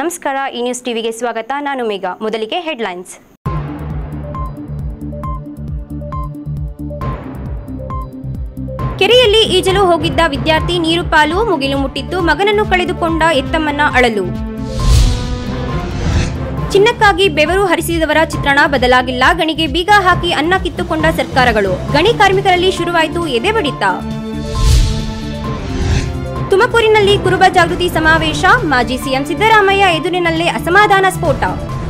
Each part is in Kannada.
ನಮಸ್ಕಾರ ಈ ನ್ಯೂಸ್ ಟಿವಿಗೆ ಸ್ವಾಗತ ನಾನು ಮೇಘ ಮೊದಲಿಗೆ ಹೆಡ್ಲೈನ್ಸ್ ಕೆರೆಯಲ್ಲಿ ಈಜಲು ಹೋಗಿದ್ದ ವಿದ್ಯಾರ್ಥಿ ನೀರು ಪಾಲು ಮುಗಿಲು ಮುಟ್ಟಿದ್ದು ಮಗನನ್ನು ಕಳೆದುಕೊಂಡ ಎತ್ತಮ್ಮನ ಅಳಲು ಚಿನ್ನಕ್ಕಾಗಿ ಬೆವರು ಹರಿಸಿದವರ ಚಿತ್ರಣ ಬದಲಾಗಿಲ್ಲ ಗಣಿಗೆ ಬೀಗ ಹಾಕಿ ಅನ್ನ ಕಿತ್ತುಕೊಂಡ ಸರ್ಕಾರಗಳು ಗಣಿ ಕಾರ್ಮಿಕರಲ್ಲಿ ಶುರುವಾಯಿತು ಎದೆ ಬಡಿತ ತುಮಕೂರಿನಲ್ಲಿ ಕುರುಬ ಜಾಗೃತಿ ಸಮಾವೇಶ ಮಾಜಿ ಸಿಎಂ ಸಿದ್ದರಾಮಯ್ಯ ಎದುರಿನಲ್ಲೇ ಅಸಮಾಧಾನ ಸ್ಫೋಟ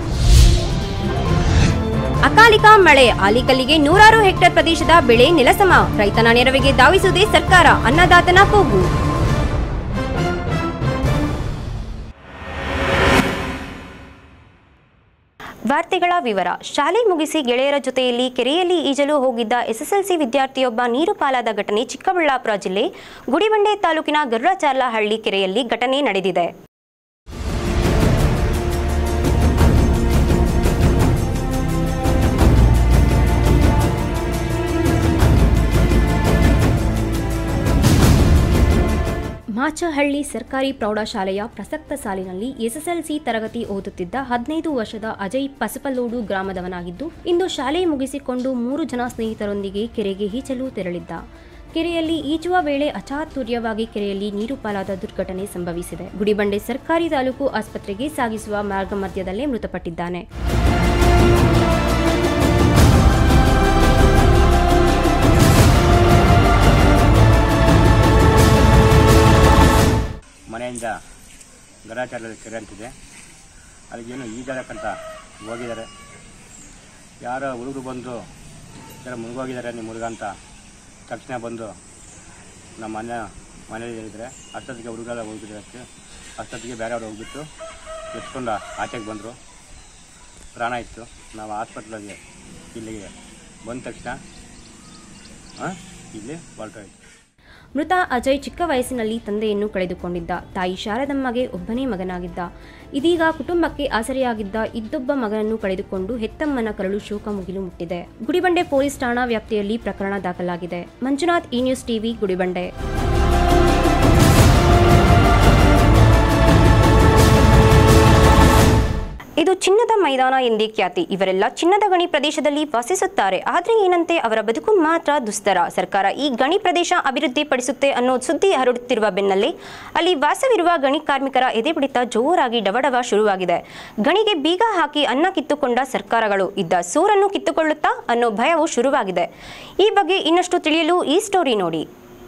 ಅಕಾಲಿಕ ಮಳೆ ಆಲಿಕಲ್ಲಿಗೆ ನೂರಾರು ಹೆಕ್ಟೇರ್ ಪ್ರದೇಶದ ಬೆಳೆ ನೆಲಸಮ ರೈತನ ನೆರವಿಗೆ ಧಾವಿಸುವುದೇ ಸರ್ಕಾರ ಅನ್ನದಾತನ ಕೂಗು ವಾರ್ತೆಗಳ ವಿವರ ಶಾಲೆ ಮುಗಿಸಿ ಗೆಳೆಯರ ಜೊತೆಯಲ್ಲಿ ಕೆರೆಯಲ್ಲಿ ಈಜಲು ಹೋಗಿದ್ದ ಎಸ್ಎಸ್ಎಲ್ಸಿ ವಿದ್ಯಾರ್ಥಿಯೊಬ್ಬ ನೀರು ಪಾಲಾದ ಘಟನೆ ಚಿಕ್ಕಬಳ್ಳಾಪುರ ಜಿಲ್ಲೆ ಗುಡಿಬಂಡೆ ತಾಲೂಕಿನ ಗರುಡಚಾರ್ಲಹಳ್ಳಿ ಕೆರೆಯಲ್ಲಿ ಘಟನೆ ನಡೆದಿದೆ ಮಾಚಹಳ್ಳಿ ಸರ್ಕಾರಿ ಪ್ರೌಢಶಾಲೆಯ ಪ್ರಸಕ್ತ ಸಾಲಿನಲ್ಲಿ ಎಸ್ಎಸ್ಎಲ್ಸಿ ತರಗತಿ ಓದುತ್ತಿದ್ದ ಹದಿನೈದು ವರ್ಷದ ಅಜಯ್ ಪಸಪಲ್ಲೋಡು ಗ್ರಾಮದವನಾಗಿದ್ದು ಇಂದು ಶಾಲೆ ಮುಗಿಸಿಕೊಂಡು ಮೂರು ಜನ ಸ್ನೇಹಿತರೊಂದಿಗೆ ಕೆರೆಗೆ ಈಜಲು ತೆರಳಿದ್ದ ಕೆರೆಯಲ್ಲಿ ಈಜುವ ವೇಳೆ ಅಚಾತುರ್ಯವಾಗಿ ಕೆರೆಯಲ್ಲಿ ನೀರು ಪಾಲಾದ ದುರ್ಘಟನೆ ಸಂಭವಿಸಿದೆ ಗುಡಿಬಂಡೆ ಸರ್ಕಾರಿ ತಾಲೂಕು ಆಸ್ಪತ್ರೆಗೆ ಸಾಗಿಸುವ ಮಾರ್ಗ ಮಧ್ಯದಲ್ಲೇ ಮೃತಪಟ್ಟಿದ್ದಾನೆ ಮನೆಯಿಂದ ಗರಾಚಾರದಲ್ಲಿ ಕೆರೆ ಅಂತಿದೆ ಅಲ್ಲಿಗೇನು ಈಜಾಡಕ್ಕಂತ ಹೋಗಿದ್ದಾರೆ ಯಾರೋ ಹುಡುಗರು ಬಂದು ಯಾರೋ ಮುಳುಗೋಗಿದ್ದಾರೆ ನಿಮ್ಮ ಹುಡುಗ ಅಂತ ತಕ್ಷಣ ಬಂದು ನಮ್ಮ ಮನೆ ಮನೇಲಿ ಹೇಳಿದರೆ ಅಷ್ಟೊತ್ತಿಗೆ ಹುಡುಗರೆಲ್ಲ ಹೋಗಿದ್ದಕ್ಕೆ ಅಷ್ಟೊತ್ತಿಗೆ ಬೇರೆಯವ್ರು ಹೋಗ್ಬಿಟ್ಟು ಎತ್ಕೊಂಡು ಆಚೆಗೆ ಬಂದರು ಪ್ರಾಣ ಇತ್ತು ನಾವು ಹಾಸ್ಪಿಟ್ಲಿಗೆ ಇಲ್ಲಿಗೆ ಬಂದ ತಕ್ಷಣ ಹಾಂ ಇಲ್ಲಿ ಹೊರಟೋಯ್ತು ಮೃತ ಅಜಯ್ ಚಿಕ್ಕ ವಯಸ್ಸಿನಲ್ಲಿ ತಂದೆಯನ್ನು ಕಳೆದುಕೊಂಡಿದ್ದ ತಾಯಿ ಶಾರದಮ್ಮಗೆ ಒಬ್ಬನೇ ಮಗನಾಗಿದ್ದ ಇದೀಗ ಕುಟುಂಬಕ್ಕೆ ಆಸರೆಯಾಗಿದ್ದ ಇದ್ದೊಬ್ಬ ಮಗನನ್ನು ಕಳೆದುಕೊಂಡು ಹೆತ್ತಮ್ಮನ ಕರಳು ಶೋಕ ಮುಗಿಲು ಮುಟ್ಟಿದೆ ಗುಡಿಬಂಡೆ ಪೊಲೀಸ್ ಠಾಣಾ ವ್ಯಾಪ್ತಿಯಲ್ಲಿ ಪ್ರಕರಣ ದಾಖಲಾಗಿದೆ ಮಂಜುನಾಥ್ ಈ ನ್ಯೂಸ್ ಟಿವಿ ಗುಡಿಬಂಡೆ ಇದು ಚಿನ್ನದ ಮೈದಾನ ಎಂದೇ ಖ್ಯಾತಿ ಇವರೆಲ್ಲ ಚಿನ್ನದ ಗಣಿ ಪ್ರದೇಶದಲ್ಲಿ ವಾಸಿಸುತ್ತಾರೆ ಆದರೆ ಏನಂತೆ ಅವರ ಬದುಕು ಮಾತ್ರ ದುಸ್ತರ ಸರ್ಕಾರ ಈ ಗಣಿ ಪ್ರದೇಶ ಅಭಿವೃದ್ಧಿ ಪಡಿಸುತ್ತೆ ಅನ್ನೋ ಸುದ್ದಿ ಹರಡುತ್ತಿರುವ ಬೆನ್ನಲ್ಲೇ ಅಲ್ಲಿ ವಾಸವಿರುವ ಗಣಿ ಕಾರ್ಮಿಕರ ಎದೆಬಿಡಿತ ಜೋರಾಗಿ ಡವಡವ ಶುರುವಾಗಿದೆ ಗಣಿಗೆ ಬೀಗ ಹಾಕಿ ಅನ್ನ ಕಿತ್ತುಕೊಂಡ ಸರ್ಕಾರಗಳು ಇದ್ದ ಸೂರನ್ನು ಕಿತ್ತುಕೊಳ್ಳುತ್ತಾ ಅನ್ನೋ ಭಯವು ಶುರುವಾಗಿದೆ ಈ ಬಗ್ಗೆ ಇನ್ನಷ್ಟು ತಿಳಿಯಲು ಈ ಸ್ಟೋರಿ ನೋಡಿ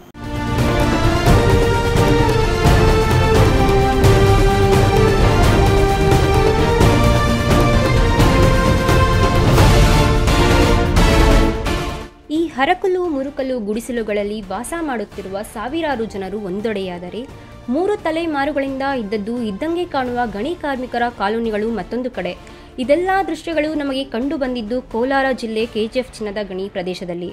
ಈ ಹರಕಲು ಮುರುಕಲು ಗುಡಿಸಲುಗಳಲ್ಲಿ ವಾಸ ಮಾಡುತ್ತಿರುವ ಸಾವಿರಾರು ಜನರು ಒಂದೊಡೆಯಾದರೆ ಮೂರು ತಲೆಮಾರುಗಳಿಂದ ಇದ್ದದ್ದು ಇದ್ದಂಗೆ ಕಾಣುವ ಗಣಿ ಕಾರ್ಮಿಕರ ಕಾಲೋನಿಗಳು ಮತ್ತೊಂದು ಕಡೆ ಇದೆಲ್ಲ ದೃಶ್ಯಗಳು ನಮಗೆ ಕಂಡು ಬಂದಿದ್ದು ಕೋಲಾರ ಜಿಲ್ಲೆ ಕೆಜಿಎಫ್ ಚಿನ್ನದ ಗಣಿ ಪ್ರದೇಶದಲ್ಲಿ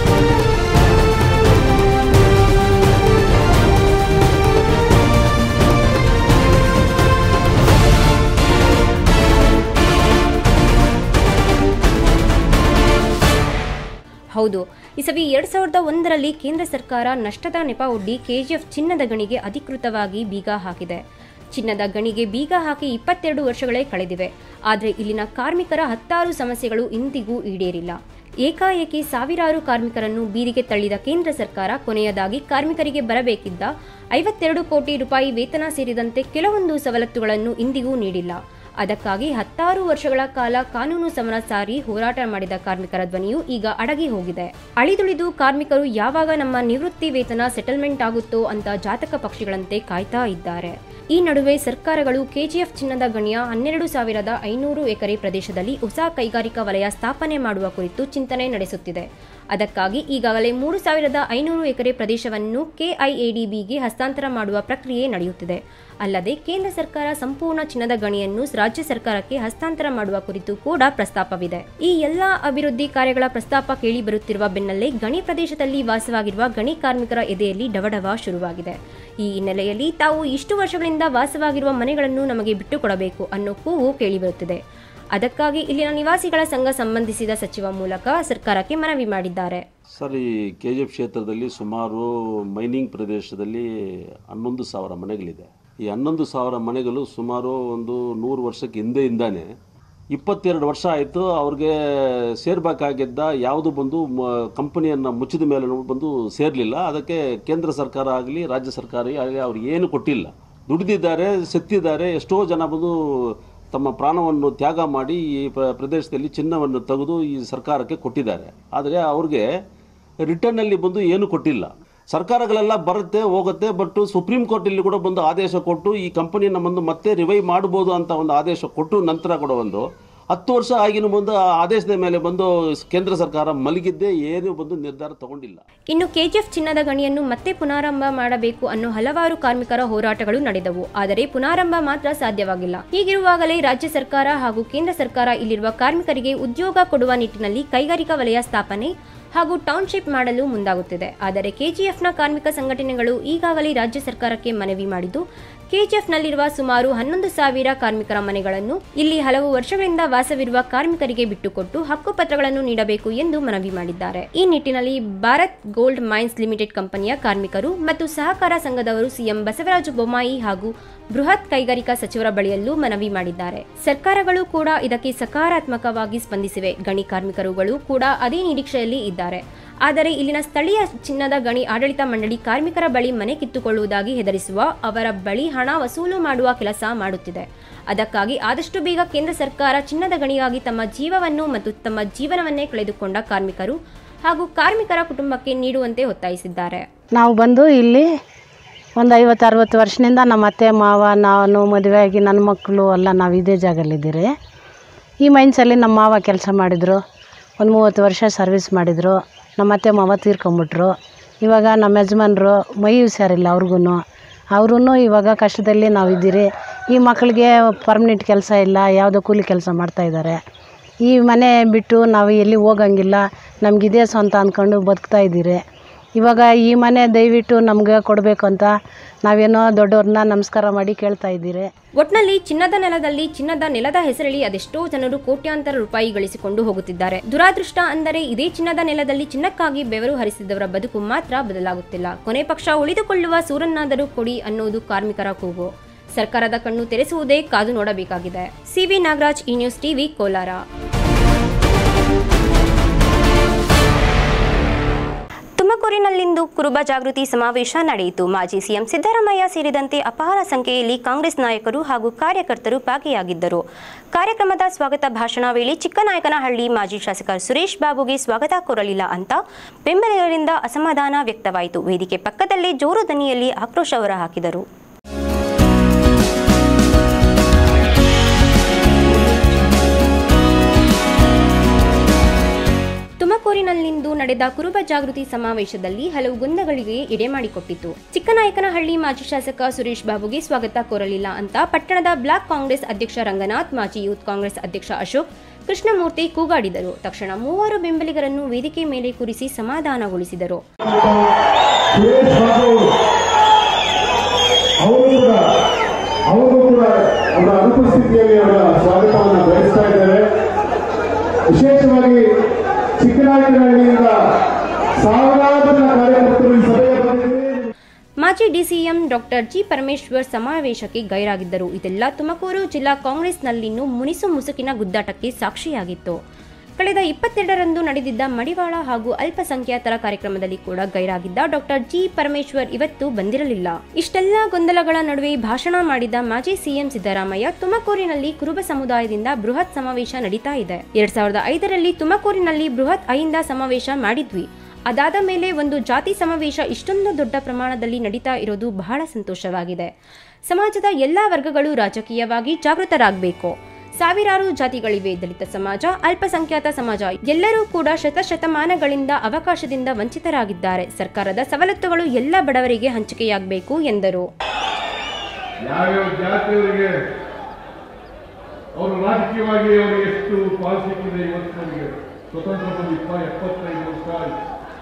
ಹೌದು ಇಸವಿ ಎರಡ್ ಸಾವಿರದ ಒಂದರಲ್ಲಿ ಕೇಂದ್ರ ಸರ್ಕಾರ ನಷ್ಟದ ನೆಪ ಒಡ್ಡಿ ಕೆಜಿಎಫ್ ಚಿನ್ನದ ಗಣಿಗೆ ಅಧಿಕೃತವಾಗಿ ಬೀಗ ಹಾಕಿದೆ ಚಿನ್ನದ ಗಣಿಗೆ ಬೀಗ ಹಾಕಿ ಇಪ್ಪತ್ತೆರಡು ವರ್ಷಗಳೇ ಕಳೆದಿವೆ ಆದರೆ ಇಲ್ಲಿನ ಕಾರ್ಮಿಕರ ಹತ್ತಾರು ಸಮಸ್ಯೆಗಳು ಇಂದಿಗೂ ಈಡೇರಿಲ್ಲ ಏಕಾಏಕಿ ಸಾವಿರಾರು ಕಾರ್ಮಿಕರನ್ನು ಬೀದಿಗೆ ತಳ್ಳಿದ ಕೇಂದ್ರ ಸರ್ಕಾರ ಕೊನೆಯದಾಗಿ ಕಾರ್ಮಿಕರಿಗೆ ಬರಬೇಕಿದ್ದ ಐವತ್ತೆರಡು ಕೋಟಿ ರೂಪಾಯಿ ವೇತನ ಸೇರಿದಂತೆ ಕೆಲವೊಂದು ಸವಲತ್ತುಗಳನ್ನು ಇಂದಿಗೂ ನೀಡಿಲ್ಲ ಅದಕ್ಕಾಗಿ ಹತ್ತಾರು ವರ್ಷಗಳ ಕಾಲ ಕಾನೂನು ಸಮರ ಸಾರಿ ಹೋರಾಟ ಮಾಡಿದ ಕಾರ್ಮಿಕರ ಧ್ವನಿಯು ಈಗ ಅಡಗಿ ಹೋಗಿದೆ ಅಳಿದುಳಿದು ಕಾರ್ಮಿಕರು ಯಾವಾಗ ನಮ್ಮ ನಿವೃತ್ತಿ ವೇತನ ಸೆಟಲ್ಮೆಂಟ್ ಆಗುತ್ತೋ ಅಂತ ಜಾತಕ ಪಕ್ಷಿಗಳಂತೆ ಕಾಯ್ತಾ ಇದ್ದಾರೆ ಈ ನಡುವೆ ಸರ್ಕಾರಗಳು ಕೆಜಿಎಫ್ ಚಿನ್ನದ ಗಣಿಯ ಹನ್ನೆರಡು ಸಾವಿರದ ಐನೂರು ಎಕರೆ ಪ್ರದೇಶದಲ್ಲಿ ಹೊಸ ಕೈಗಾರಿಕಾ ವಲಯ ಸ್ಥಾಪನೆ ಮಾಡುವ ಕುರಿತು ಚಿಂತನೆ ನಡೆಸುತ್ತಿದೆ ಅದಕ್ಕಾಗಿ ಈಗಾಗಲೇ ಮೂರು ಸಾವಿರದ ಐನೂರು ಎಕರೆ ಪ್ರದೇಶವನ್ನು ಕೆಐಎಡಿಬಿಗೆ ಹಸ್ತಾಂತರ ಮಾಡುವ ಪ್ರಕ್ರಿಯೆ ನಡೆಯುತ್ತಿದೆ ಅಲ್ಲದೆ ಕೇಂದ್ರ ಸರ್ಕಾರ ಸಂಪೂರ್ಣ ಚಿನ್ನದ ಗಣಿಯನ್ನು ರಾಜ್ಯ ಸರ್ಕಾರಕ್ಕೆ ಹಸ್ತಾಂತರ ಮಾಡುವ ಕುರಿತು ಕೂಡ ಪ್ರಸ್ತಾಪವಿದೆ ಈ ಎಲ್ಲಾ ಅಭಿವೃದ್ಧಿ ಕಾರ್ಯಗಳ ಪ್ರಸ್ತಾಪ ಕೇಳಿ ಬರುತ್ತಿರುವ ಬೆನ್ನಲ್ಲೇ ಗಣಿ ಪ್ರದೇಶದಲ್ಲಿ ವಾಸವಾಗಿರುವ ಗಣಿ ಕಾರ್ಮಿಕರ ಎದೆಯಲ್ಲಿ ಡವಡವ ಶುರುವಾಗಿದೆ ಈ ಹಿನ್ನೆಲೆಯಲ್ಲಿ ತಾವು ಇಷ್ಟು ವರ್ಷಗಳಿಂದ ವಾಸವಾಗಿರುವ ಮನೆಗಳನ್ನು ನಮಗೆ ಬಿಟ್ಟುಕೊಡಬೇಕು ಅನ್ನೋ ಕೂಗು ಕೇಳಿಬರುತ್ತಿದೆ ಅದಕ್ಕಾಗಿ ಇಲ್ಲಿನ ನಿವಾಸಿಗಳ ಸಂಘ ಸಂಬಂಧಿಸಿದ ಸಚಿವ ಮೂಲಕ ಸರ್ಕಾರಕ್ಕೆ ಮನವಿ ಮಾಡಿದ್ದಾರೆ ಸರ್ ಈ ಕೆ ಜಿ ಎಫ್ ಕ್ಷೇತ್ರದಲ್ಲಿ ಸುಮಾರು ಮೈನಿಂಗ್ ಪ್ರದೇಶದಲ್ಲಿ ಹನ್ನೊಂದು ಸಾವಿರ ಮನೆಗಳಿದೆ ಈ ಹನ್ನೊಂದು ಸಾವಿರ ಮನೆಗಳು ಸುಮಾರು ಒಂದು ನೂರು ವರ್ಷಕ್ಕೆ ಹಿಂದೆಯಿಂದಾನೆ ಇಪ್ಪತ್ತೆರಡು ವರ್ಷ ಆಯಿತು ಅವ್ರಿಗೆ ಸೇರ್ಬೇಕಾಗಿದ್ದ ಯಾವುದು ಬಂದು ಕಂಪನಿಯನ್ನು ಮುಚ್ಚಿದ ಮೇಲೆ ಬಂದು ಸೇರಲಿಲ್ಲ ಅದಕ್ಕೆ ಕೇಂದ್ರ ಸರ್ಕಾರ ಆಗಲಿ ರಾಜ್ಯ ಸರ್ಕಾರ ಆಗಲಿ ಅವ್ರಿಗೆ ಏನು ಕೊಟ್ಟಿಲ್ಲ ದುಡಿದಿದ್ದಾರೆ ಸತ್ತಿದ್ದಾರೆ ಎಷ್ಟೋ ಜನ ಬಂದು ತಮ್ಮ ಪ್ರಾಣವನ್ನು ತ್ಯಾಗ ಮಾಡಿ ಈ ಪ್ರ- ಪ್ರದೇಶದಲ್ಲಿ ಚಿನ್ನವನ್ನು ತೆಗೆದು ಈ ಸರ್ಕಾರಕ್ಕೆ ಕೊಟ್ಟಿದ್ದಾರೆ ಆದರೆ ಅವ್ರಿಗೆ ರಿಟರ್ನಲ್ಲಿ ಬಂದು ಏನು ಕೊಟ್ಟಿಲ್ಲ ಸರ್ಕಾರಗಳೆಲ್ಲ ಬರುತ್ತೆ ಹೋಗುತ್ತೆ ಬಟ್ ಸುಪ್ರೀಂ ಕೋರ್ಟಲ್ಲಿ ಕೂಡ ಬಂದು ಆದೇಶ ಕೊಟ್ಟು ಈ ಕಂಪನಿಯನ್ನು ಬಂದು ಮತ್ತೆ ರಿವೈವ್ ಮಾಡ್ಬೋದು ಅಂತ ಒಂದು ಆದೇಶ ಕೊಟ್ಟು ನಂತರ ಕೂಡ ಒಂದು ಹತ್ತು ವರ್ಷ ಆಗಿನ ಬಂದು ಆ ಆದೇಶದ ಮೇಲೆ ಬಂದು ಕೇಂದ್ರ ಸರ್ಕಾರ ಮಲಗಿದ್ದೇ ಏನು ಬಂದು ನಿರ್ಧಾರ ತಗೊಂಡಿಲ್ಲ ಇನ್ನು ಕೆಜಿಎಫ್ ಚಿನ್ನದ ಗಣಿಯನ್ನು ಮತ್ತೆ ಪುನಾರಂಭ ಮಾಡಬೇಕು ಅನ್ನೋ ಹಲವಾರು ಕಾರ್ಮಿಕರ ಹೋರಾಟಗಳು ನಡೆದವು ಆದರೆ ಪುನಾರಂಭ ಮಾತ್ರ ಸಾಧ್ಯವಾಗಿಲ್ಲ ಹೀಗಿರುವಾಗಲೇ ರಾಜ್ಯ ಸರ್ಕಾರ ಹಾಗೂ ಕೇಂದ್ರ ಸರ್ಕಾರ ಇಲ್ಲಿರುವ ಕಾರ್ಮಿಕರಿಗೆ ಉದ್ಯೋಗ ಕೊಡುವ ನಿಟ್ಟಿನಲ್ಲಿ ಕೈಗಾರಿಕಾ ವಲಯ ಸ್ಥಾಪನೆ ಹಾಗೂ ಟೌನ್ಶಿಪ್ ಮಾಡಲು ಮುಂದಾಗುತ್ತಿದೆ ಆದರೆ ಕೆಜಿಎಫ್ನ ಕಾರ್ಮಿಕ ಸಂಘಟನೆಗಳು ಈಗಾಗಲೇ ರಾಜ್ಯ ಸರ್ಕಾರಕ್ಕೆ ಮನವಿ ಮಾಡಿದ್ದು ಕೆಜಿಎಫ್ನಲ್ಲಿರುವ ಸುಮಾರು ಹನ್ನೊಂದು ಸಾವಿರ ಕಾರ್ಮಿಕರ ಮನೆಗಳನ್ನು ಇಲ್ಲಿ ಹಲವು ವರ್ಷಗಳಿಂದ ವಾಸವಿರುವ ಕಾರ್ಮಿಕರಿಗೆ ಬಿಟ್ಟುಕೊಟ್ಟು ಹಕ್ಕುಪತ್ರಗಳನ್ನು ನೀಡಬೇಕು ಎಂದು ಮನವಿ ಮಾಡಿದ್ದಾರೆ ಈ ನಿಟ್ಟಿನಲ್ಲಿ ಭಾರತ್ ಗೋಲ್ಡ್ ಮೈನ್ಸ್ ಲಿಮಿಟೆಡ್ ಕಂಪನಿಯ ಕಾರ್ಮಿಕರು ಮತ್ತು ಸಹಕಾರ ಸಂಘದವರು ಸಿಎಂ ಬಸವರಾಜ ಬೊಮ್ಮಾಯಿ ಹಾಗೂ ಬೃಹತ್ ಕೈಗಾರಿಕಾ ಸಚಿವರ ಬಳಿಯಲ್ಲೂ ಮನವಿ ಮಾಡಿದ್ದಾರೆ ಸರ್ಕಾರಗಳು ಕೂಡ ಇದಕ್ಕೆ ಸಕಾರಾತ್ಮಕವಾಗಿ ಸ್ಪಂದಿಸಿವೆ ಗಣಿ ಕಾರ್ಮಿಕರುಗಳು ಕೂಡ ಅದೇ ನಿರೀಕ್ಷೆಯಲ್ಲಿ ಇದ್ದಾರೆ ಆದರೆ ಇಲ್ಲಿನ ಸ್ಥಳೀಯ ಚಿನ್ನದ ಗಣಿ ಆಡಳಿತ ಮಂಡಳಿ ಕಾರ್ಮಿಕರ ಬಳಿ ಮನೆ ಕಿತ್ತುಕೊಳ್ಳುವುದಾಗಿ ಹೆದರಿಸುವ ಅವರ ಬಳಿ ಹಣ ವಸೂಲು ಮಾಡುವ ಕೆಲಸ ಮಾಡುತ್ತಿದೆ ಅದಕ್ಕಾಗಿ ಆದಷ್ಟು ಬೇಗ ಕೇಂದ್ರ ಸರ್ಕಾರ ಚಿನ್ನದ ಗಣಿಗಾಗಿ ತಮ್ಮ ಜೀವವನ್ನು ಮತ್ತು ತಮ್ಮ ಜೀವನವನ್ನೇ ಕಳೆದುಕೊಂಡ ಕಾರ್ಮಿಕರು ಹಾಗೂ ಕಾರ್ಮಿಕರ ಕುಟುಂಬಕ್ಕೆ ನೀಡುವಂತೆ ಒತ್ತಾಯಿಸಿದ್ದಾರೆ ನಾವು ಬಂದು ಇಲ್ಲಿ ಒಂದು ಐವತ್ತು ಅರವತ್ತು ವರ್ಷದಿಂದ ನಮ್ಮ ಅತ್ತೆ ಮಾವ ನಾನು ಮದುವೆಯಾಗಿ ನನ್ನ ಮಕ್ಕಳು ಎಲ್ಲ ನಾವು ಇದೇ ಜಾಗದಲ್ಲಿದ್ದೀರಿ ಈ ಮೈನ್ಸಲ್ಲಿ ನಮ್ಮ ಮಾವ ಕೆಲಸ ಮಾಡಿದರು ಒಂದು ಮೂವತ್ತು ವರ್ಷ ಸರ್ವಿಸ್ ಮಾಡಿದರು ನಮ್ಮ ಅತ್ತೆ ಮಾವ ತೀರ್ಕೊಂಬಿಟ್ರು ಇವಾಗ ನಮ್ಮ ಯಜಮಾನ್ರು ಮೈ ಹುಷಾರಿಲ್ಲ ಅವ್ರಿಗೂ ಅವ್ರೂ ಇವಾಗ ಕಷ್ಟದಲ್ಲಿ ನಾವು ಇದ್ದೀರಿ ಈ ಮಕ್ಕಳಿಗೆ ಪರ್ಮನೆಂಟ್ ಕೆಲಸ ಇಲ್ಲ ಯಾವುದೋ ಕೂಲಿ ಕೆಲಸ ಮಾಡ್ತಾಯಿದ್ದಾರೆ ಈ ಮನೆ ಬಿಟ್ಟು ನಾವು ಎಲ್ಲಿ ಹೋಗಂಗಿಲ್ಲ ನಮಗಿದೇ ಸ್ವಂತ ಅಂದ್ಕೊಂಡು ಬದುಕ್ತಾ ಇದ್ದೀರಿ ಇವಾಗ ಈ ಮನೆ ದಯವಿಟ್ಟು ನಮ್ಗೆ ಕೊಡಬೇಕು ಅಂತ ನಾವೇನೋ ದೊಡ್ಡವ್ರನ್ನ ನಮಸ್ಕಾರ ಮಾಡಿ ಕೇಳ್ತಾ ಇದ್ದೀರಿ ಒಟ್ನಲ್ಲಿ ಚಿನ್ನದ ನೆಲದಲ್ಲಿ ಚಿನ್ನದ ನೆಲದ ಹೆಸರಳಿ ಅದೆಷ್ಟೋ ಜನರು ಕೋಟ್ಯಾಂತರ ರೂಪಾಯಿ ಗಳಿಸಿಕೊಂಡು ಹೋಗುತ್ತಿದ್ದಾರೆ ದುರಾದೃಷ್ಟ ಅಂದರೆ ಇದೇ ಚಿನ್ನದ ನೆಲದಲ್ಲಿ ಚಿನ್ನಕ್ಕಾಗಿ ಬೆವರು ಹರಿಸಿದವರ ಬದುಕು ಮಾತ್ರ ಬದಲಾಗುತ್ತಿಲ್ಲ ಕೊನೆ ಪಕ್ಷ ಉಳಿದುಕೊಳ್ಳುವ ಸೂರನ್ನಾದರೂ ಕೊಡಿ ಅನ್ನೋದು ಕಾರ್ಮಿಕರ ಕೂಗು ಸರ್ಕಾರದ ಕಣ್ಣು ತೆರೆಸುವುದೇ ಕಾದು ನೋಡಬೇಕಾಗಿದೆ ಸಿವಿ ನಾಗರಾಜ್ ಈ ನ್ಯೂಸ್ ಟಿವಿ ಕೋಲಾರ ತುಮಕೂರಿನಲ್ಲಿಂದು ಕುರುಬ ಜಾಗೃತಿ ಸಮಾವೇಶ ನಡೆಯಿತು ಮಾಜಿ ಸಿಎಂ ಸಿದ್ದರಾಮಯ್ಯ ಸೇರಿದಂತೆ ಅಪಾರ ಸಂಖ್ಯೆಯಲ್ಲಿ ಕಾಂಗ್ರೆಸ್ ನಾಯಕರು ಹಾಗೂ ಕಾರ್ಯಕರ್ತರು ಭಾಗಿಯಾಗಿದ್ದರು ಕಾರ್ಯಕ್ರಮದ ಸ್ವಾಗತ ಭಾಷಣ ವೇಳೆ ಚಿಕ್ಕನಾಯಕನಹಳ್ಳಿ ಮಾಜಿ ಶಾಸಕ ಸುರೇಶ್ ಬಾಬುಗೆ ಸ್ವಾಗತ ಕೋರಲಿಲ್ಲ ಅಂತ ಬೆಂಬಲಿಗರಿಂದ ಅಸಮಾಧಾನ ವ್ಯಕ್ತವಾಯಿತು ವೇದಿಕೆ ಪಕ್ಕದಲ್ಲೇ ಜೋರು ದನಿಯಲ್ಲಿ ಆಕ್ರೋಶ ಹೊರಹಾಕಿದರು ತುಮಕೂರಿನಲ್ಲಿಂದು ನಡೆದ ಕುರುಬ ಜಾಗೃತಿ ಸಮಾವೇಶದಲ್ಲಿ ಹಲವು ಗೊಂದಗಳಿಗೆ ಎಡೆ ಮಾಡಿಕೊಟ್ಟಿತು ಚಿಕ್ಕನಾಯಕನಹಳ್ಳಿ ಮಾಜಿ ಶಾಸಕ ಸುರೇಶ್ ಬಾಬುಗೆ ಸ್ವಾಗತ ಕೋರಲಿಲ್ಲ ಅಂತ ಪಟ್ಟಣದ ಬ್ಲಾಕ್ ಕಾಂಗ್ರೆಸ್ ಅಧ್ಯಕ್ಷ ರಂಗನಾಥ್ ಮಾಜಿ ಯೂತ್ ಕಾಂಗ್ರೆಸ್ ಅಧ್ಯಕ್ಷ ಅಶೋಕ್ ಕೃಷ್ಣಮೂರ್ತಿ ಕೂಗಾಡಿದರು ತಕ್ಷಣ ಮೂವರು ಬೆಂಬಲಿಗರನ್ನು ವೇದಿಕೆ ಮೇಲೆ ಕೂರಿಸಿ ಸಮಾಧಾನಗೊಳಿಸಿದರು ಸುರೇಶ್ ಬಾಬು ಅವರು ಕೂಡ ಅವರು ಕೂಡ ಅವರ ಅನುಪಸ್ಥಿತಿಯಲ್ಲಿ ಅವರ ಸ್ವಾಗತವನ್ನು ಬಯಸ್ತಾ ಇದ್ದಾರೆ ವಿಶೇಷವಾಗಿ ಚಿಕ್ಕನಾಯಕನಹಳ್ಳಿಯಿಂದ ಸಾವಿರಾರು ಜನ ಕಾರ್ಯಕರ್ತರು ಈ ಸಭೆಗೆ ಬಂದಿದ್ದಾರೆ ಮಾಜಿ ಡಿಸಿಎಂ ಡಾಕ್ಟರ್ ಜಿ ಪರಮೇಶ್ವರ್ ಸಮಾವೇಶಕ್ಕೆ ಗೈರಾಗಿದ್ದರು ಇದೆಲ್ಲ ತುಮಕೂರು ಜಿಲ್ಲಾ ಕಾಂಗ್ರೆಸ್ನಲ್ಲಿನ್ನೂ ಮುನಿಸು ಮುಸುಕಿನ ಗುದ್ದಾಟಕ್ಕೆ ಸಾಕ್ಷಿಯಾಗಿತ್ತು ಕಳೆದ ಇಪ್ಪತ್ತೆರಡರಂದು ನಡೆದಿದ್ದ ಮಡಿವಾಳ ಹಾಗೂ ಅಲ್ಪಸಂಖ್ಯಾತರ ಕಾರ್ಯಕ್ರಮದಲ್ಲಿ ಕೂಡ ಗೈರಾಗಿದ್ದ ಡಾಕ್ಟರ್ ಜಿ ಪರಮೇಶ್ವರ್ ಇವತ್ತು ಬಂದಿರಲಿಲ್ಲ ಇಷ್ಟೆಲ್ಲ ಗೊಂದಲಗಳ ನಡುವೆ ಭಾಷಣ ಮಾಡಿದ ಮಾಜಿ ಸಿಎಂ ಸಿದ್ದರಾಮಯ್ಯ ತುಮಕೂರಿನಲ್ಲಿ ಕುರುಬ ಸಮುದಾಯದಿಂದ ಬೃಹತ್ ಸಮಾವೇಶ ನಡೀತಾ ಇದೆ ಎರಡ್ ಸಾವಿರದ ಐದರಲ್ಲಿ ತುಮಕೂರಿನಲ್ಲಿ ಬೃಹತ್ ಐಂದ ಸಮಾವೇಶ ಮಾಡಿದ್ವಿ ಅದಾದ ಮೇಲೆ ಒಂದು ಜಾತಿ ಸಮಾವೇಶ ಇಷ್ಟೊಂದು ದೊಡ್ಡ ಪ್ರಮಾಣದಲ್ಲಿ ನಡೀತಾ ಇರೋದು ಬಹಳ ಸಂತೋಷವಾಗಿದೆ ಸಮಾಜದ ಎಲ್ಲ ವರ್ಗಗಳು ರಾಜಕೀಯವಾಗಿ ಜಾಗೃತರಾಗಬೇಕು ಸಾವಿರಾರು ಜಾತಿಗಳಿವೆ ದಲಿತ ಸಮಾಜ ಅಲ್ಪಸಂಖ್ಯಾತ ಸಮಾಜ ಎಲ್ಲರೂ ಕೂಡ ಶತಶತಮಾನಗಳಿಂದ ಅವಕಾಶದಿಂದ ವಂಚಿತರಾಗಿದ್ದಾರೆ ಸರ್ಕಾರದ ಸವಲತ್ತುಗಳು ಎಲ್ಲ ಬಡವರಿಗೆ ಹಂಚಿಕೆಯಾಗಬೇಕು ಎಂದರು ಯಾವ್ಯಾವ ಜಾತಿಯವರಿಗೆ ಅವರು ರಾಜಕೀಯವಾಗಿ ಅವರಿಗೆ ಎಷ್ಟು ಪಾಲ್ ಸಿಕ್ಕಿದೆ ಇವತ್ತು ನಮಗೆ ಸ್ವತಂತ್ರ ಬಂದು ಇಪ್ಪ ಎಪ್ಪತ್ತೈದು ವರ್ಷ ಆಯ್ತು.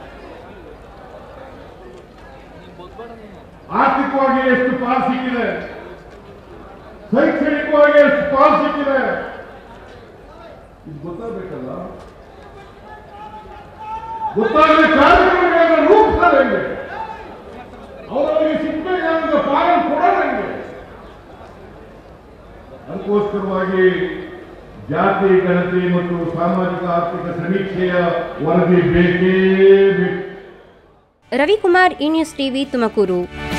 ಆರ್ಥಿಕವಾಗಿ ಎಷ್ಟು ಪಾಲ್ ಸಿಕ್ಕಿದೆ ಶೈಕ್ಷಣಿಕವಾಗಿ ಎಷ್ಟು ಪಾಲ್ ಸಿಕ್ಕಿದೆ ಇದು ಗೊತ್ತಾಗಬೇಕಲ್ಲ ಗೊತ್ತಾಗಲಿ ಕಾರ್ಮಿಕರಿಗೆ ಅದರ ರೂಪ ಹೆಂಗೆ ಅವರವರಿಗೆ ಸಿಕ್ಕಬೇಕಾದ ಪಾಲನೆ ಕೊಡೋದು ಹೆಂಗೆ ನಮಗೆ ಜಾತಿ ಗಣತಿ ಮತ್ತು ಸಾಮಾಜಿಕ ಆರ್ಥಿಕ ಸಮೀಕ್ಷೆಯ ವರದಿ ಬೇಕೇ ಬೇಕು ರವಿಕುಮಾರ್ ಈ ನ್ಯೂಸ್ ಟಿವಿ ತುಮಕೂರು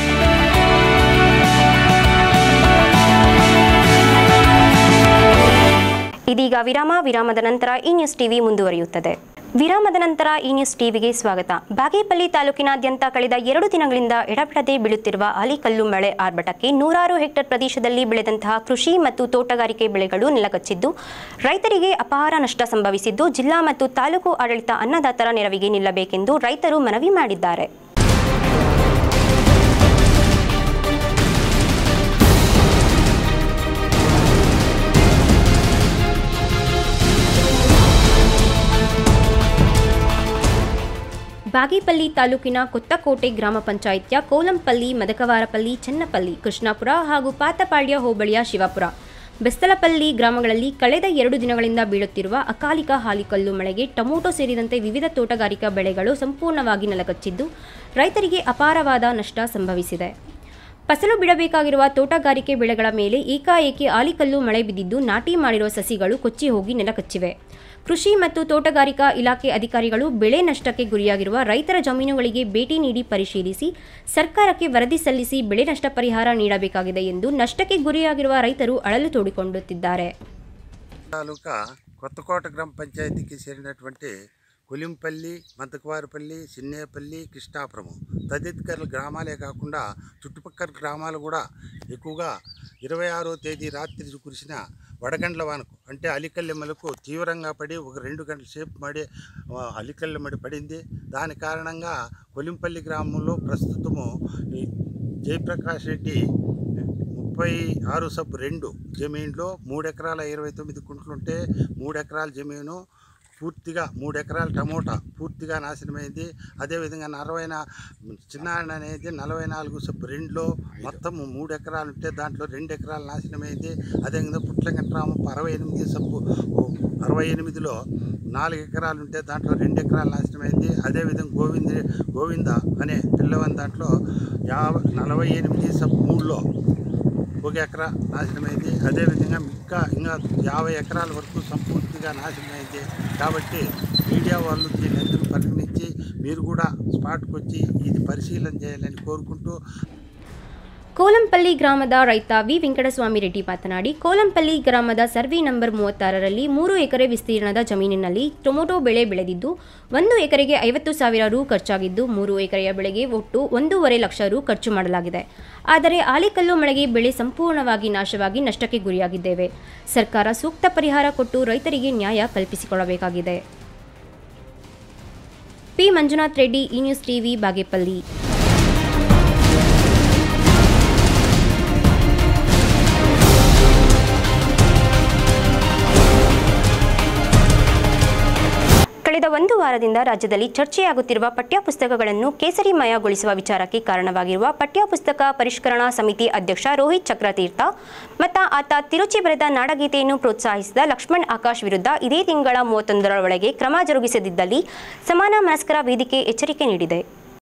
ಇದೀಗ ವಿರಾಮ ವಿರಾಮದ ನಂತರ ಈ ನ್ಯೂಸ್ ಟಿವಿ ಮುಂದುವರಿಯುತ್ತದೆ ವಿರಾಮದ ನಂತರ ಈ ನ್ಯೂಸ್ ಟಿವಿಗೆ ಸ್ವಾಗತ ಬಾಗೇಪಲ್ಲಿ ತಾಲೂಕಿನಾದ್ಯಂತ ಕಳೆದ ಎರಡು ದಿನಗಳಿಂದ ಎಡಬಿಡದೆ ಬೀಳುತ್ತಿರುವ ಆಲಿಕಲ್ಲು ಮಳೆ ಆರ್ಭಟಕ್ಕೆ ನೂರಾರು ಹೆಕ್ಟೇರ್ ಪ್ರದೇಶದಲ್ಲಿ ಬೆಳೆದಂತಹ ಕೃಷಿ ಮತ್ತು ತೋಟಗಾರಿಕೆ ಬೆಳೆಗಳು ನೆಲಕಚ್ಚಿದ್ದು ರೈತರಿಗೆ ಅಪಾರ ನಷ್ಟ ಸಂಭವಿಸಿದ್ದು ಜಿಲ್ಲಾ ಮತ್ತು ತಾಲೂಕು ಆಡಳಿತ ಅನ್ನದಾತರ ನೆರವಿಗೆ ನಿಲ್ಲಬೇಕೆಂದು ರೈತರು ಮನವಿ ಮಾಡಿದ್ದಾರೆ ಬಾಗೇಪಲ್ಲಿ ತಾಲೂಕಿನ ಕೊತ್ತಕೋಟೆ ಗ್ರಾಮ ಪಂಚಾಯಿತಿಯ ಕೋಲಂಪಲ್ಲಿ ಮದಕವಾರಪಲ್ಲಿ ಚನ್ನಪಲ್ಲಿ ಕೃಷ್ಣಾಪುರ ಹಾಗೂ ಪಾತಪಾಳ್ಯ ಹೋಬಳಿಯ ಶಿವಾಪುರ ಬೆಸ್ತಲಪಲ್ಲಿ ಗ್ರಾಮಗಳಲ್ಲಿ ಕಳೆದ ಎರಡು ದಿನಗಳಿಂದ ಬೀಳುತ್ತಿರುವ ಅಕಾಲಿಕ ಹಾಲಿಕಲ್ಲು ಮಳೆಗೆ ಟೊಮೊಟೊ ಸೇರಿದಂತೆ ವಿವಿಧ ತೋಟಗಾರಿಕಾ ಬೆಳೆಗಳು ಸಂಪೂರ್ಣವಾಗಿ ನೆಲಕಚ್ಚಿದ್ದು ರೈತರಿಗೆ ಅಪಾರವಾದ ನಷ್ಟ ಸಂಭವಿಸಿದೆ ಫಸಲು ಬಿಡಬೇಕಾಗಿರುವ ತೋಟಗಾರಿಕೆ ಬೆಳೆಗಳ ಮೇಲೆ ಏಕಾಏಕಿ ಆಲಿಕಲ್ಲು ಮಳೆ ಬಿದ್ದಿದ್ದು ನಾಟಿ ಮಾಡಿರುವ ಸಸಿಗಳು ಕೊಚ್ಚಿ ಹೋಗಿ ನೆಲಕಚ್ಚಿವೆ ಕೃಷಿ ಮತ್ತು ತೋಟಗಾರಿಕಾ ಇಲಾಖೆ ಅಧಿಕಾರಿಗಳು ಬೆಳೆ ನಷ್ಟಕ್ಕೆ ಗುರಿಯಾಗಿರುವ ರೈತರ ಜಮೀನುಗಳಿಗೆ ಭೇಟಿ ನೀಡಿ ಪರಿಶೀಲಿಸಿ ಸರ್ಕಾರಕ್ಕೆ ವರದಿ ಸಲ್ಲಿಸಿ ಬೆಳೆ ನಷ್ಟ ಪರಿಹಾರ ನೀಡಬೇಕಾಗಿದೆ ಎಂದು ನಷ್ಟಕ್ಕೆ ಗುರಿಯಾಗಿರುವ ರೈತರು అಳಲು తోడుకొండుతిದ್ದಾರೆ తాలూకా కొత్తకోట గ్రామ పంచాయతీకి చేరినటువంటి కొలింపల్లి మంతకవారిపల్లి చిన్నేపల్లి కృష్ణాపురము తదితర గ్రామాలే కాకుండా చుట్టుపక్కల గ్రామాలు కూడా ఎక్కువగా ఇరవై ఆరో తేదీ రాత్రి కురిసిన వడగండ్ల వానకు అంటే అలికల్లెమ్మలకు తీవ్రంగా పడి ఒక రెండు గంటల సేపు మడి ఆ, అలికల్లెమ్మడి పడింది దాని కారణంగా కొలింపల్లి గ్రామంలో ప్రస్తుతము ఈ జయప్రకాష్ రెడ్డి ముప్పై ఆరు సబ్ రెండు జమీన్లో మూడు ఎకరాల ఇరవై తొమ్మిది కుంటలుంటే మూడు ఎకరాల జమీను పూర్తిగా మూడు ఎకరాల టమోటా పూర్తిగా నాశనమైంది అదేవిధంగా నలభై నా చిన్నాయన అనేది నలభై నాలుగు సబ్ రెండులో మొత్తం మూడు ఎకరాలు ఉంటే దాంట్లో రెండు ఎకరాలు నాశనమైంది అదేవిధంగా పుట్లగంటరాము అరవై ఎనిమిది సబ్బు అరవై ఎనిమిదిలో నాలుగు ఎకరాలు ఉంటే దాంట్లో రెండు ఎకరాలు నాశనమైంది అదేవిధంగా గోవింద గోవింద అనే పిల్లవని దాంట్లో యాభై నలభై ఎనిమిది సబ్ మూడులో ఒక ఎకరా నాశనమైంది అదేవిధంగా ఇంకా ఇంకా యాభై ఎకరాల వరకు సంపూర్తిగా నాశనమైంది కాబట్టి మీడియా వాళ్ళు దీన్ని అందరూ పరిగణించి మీరు కూడా స్పాట్కి వచ్చి ఇది పరిశీలన చేయాలని కోరుకుంటూ ಕೋಲಂಪಲ್ಲಿ ಗ್ರಾಮದ ರೈತ ವಿ ವೆಂಕಟಸ್ವಾಮಿ ರೆಡ್ಡಿ ಮಾತನಾಡಿ ಕೋಲಂಪಲ್ಲಿ ಗ್ರಾಮದ ಸರ್ವೆ ನಂಬರ್ ಮೂವತ್ತಾರರಲ್ಲಿ ಮೂರು ಎಕರೆ ವಿಸ್ತೀರ್ಣದ ಜಮೀನಿನಲ್ಲಿ ಟೊಮೊಟೊ ಬೆಳೆ ಬೆಳೆದಿದ್ದು ಒಂದು ಎಕರೆಗೆ ಐವತ್ತು ಸಾವಿರ ರು ಖರ್ಚಾಗಿದ್ದು ಮೂರು ಎಕರೆಯ ಬೆಳೆಗೆ ಒಟ್ಟು ಒಂದೂವರೆ ಲಕ್ಷ ರು ಖರ್ಚು ಮಾಡಲಾಗಿದೆ ಆದರೆ ಆಲಿಕಲ್ಲು ಮಳೆಗೆ ಬೆಳೆ ಸಂಪೂರ್ಣವಾಗಿ ನಾಶವಾಗಿ ನಷ್ಟಕ್ಕೆ ಗುರಿಯಾಗಿದ್ದೇವೆ ಸರ್ಕಾರ ಸೂಕ್ತ ಪರಿಹಾರ ಕೊಟ್ಟು ರೈತರಿಗೆ ನ್ಯಾಯ ಕಲ್ಪಿಸಿಕೊಡಬೇಕಾಗಿದೆ ಪಿ ಮಂಜುನಾಥ್ ರೆಡ್ಡಿ ಈ ನ್ಯೂಸ್ ಟಿವಿ ಬಾಗೇಪಲ್ಲಿ ಕಳೆದ ಒಂದು ವಾರದಿಂದ ರಾಜ್ಯದಲ್ಲಿ ಚರ್ಚೆಯಾಗುತ್ತಿರುವ ಪಠ್ಯಪುಸ್ತಕಗಳನ್ನು ಕೇಸರಿಮಯಗೊಳಿಸುವ ವಿಚಾರಕ್ಕೆ ಕಾರಣವಾಗಿರುವ ಪಠ್ಯಪುಸ್ತಕ ಪರಿಷ್ಕರಣಾ ಸಮಿತಿ ಅಧ್ಯಕ್ಷ ರೋಹಿತ್ ಚಕ್ರತೀರ್ಥ ಮತ್ತು ಆತ ತಿರುಚಿ ಬರೆದ ನಾಡಗೀತೆಯನ್ನು ಪ್ರೋತ್ಸಾಹಿಸಿದ ಲಕ್ಷ್ಮಣ್ ಆಕಾಶ್ ವಿರುದ್ಧ ಇದೇ ತಿಂಗಳ ಮೂವತ್ತೊಂದರ ಒಳಗೆ ಕ್ರಮ ಜರುಗಿಸದಿದ್ದಲ್ಲಿ ಸಮಾನ ಮನಸ್ಕರ ವೇದಿಕೆ ಎಚ್ಚರಿಕೆ ನೀಡಿದೆ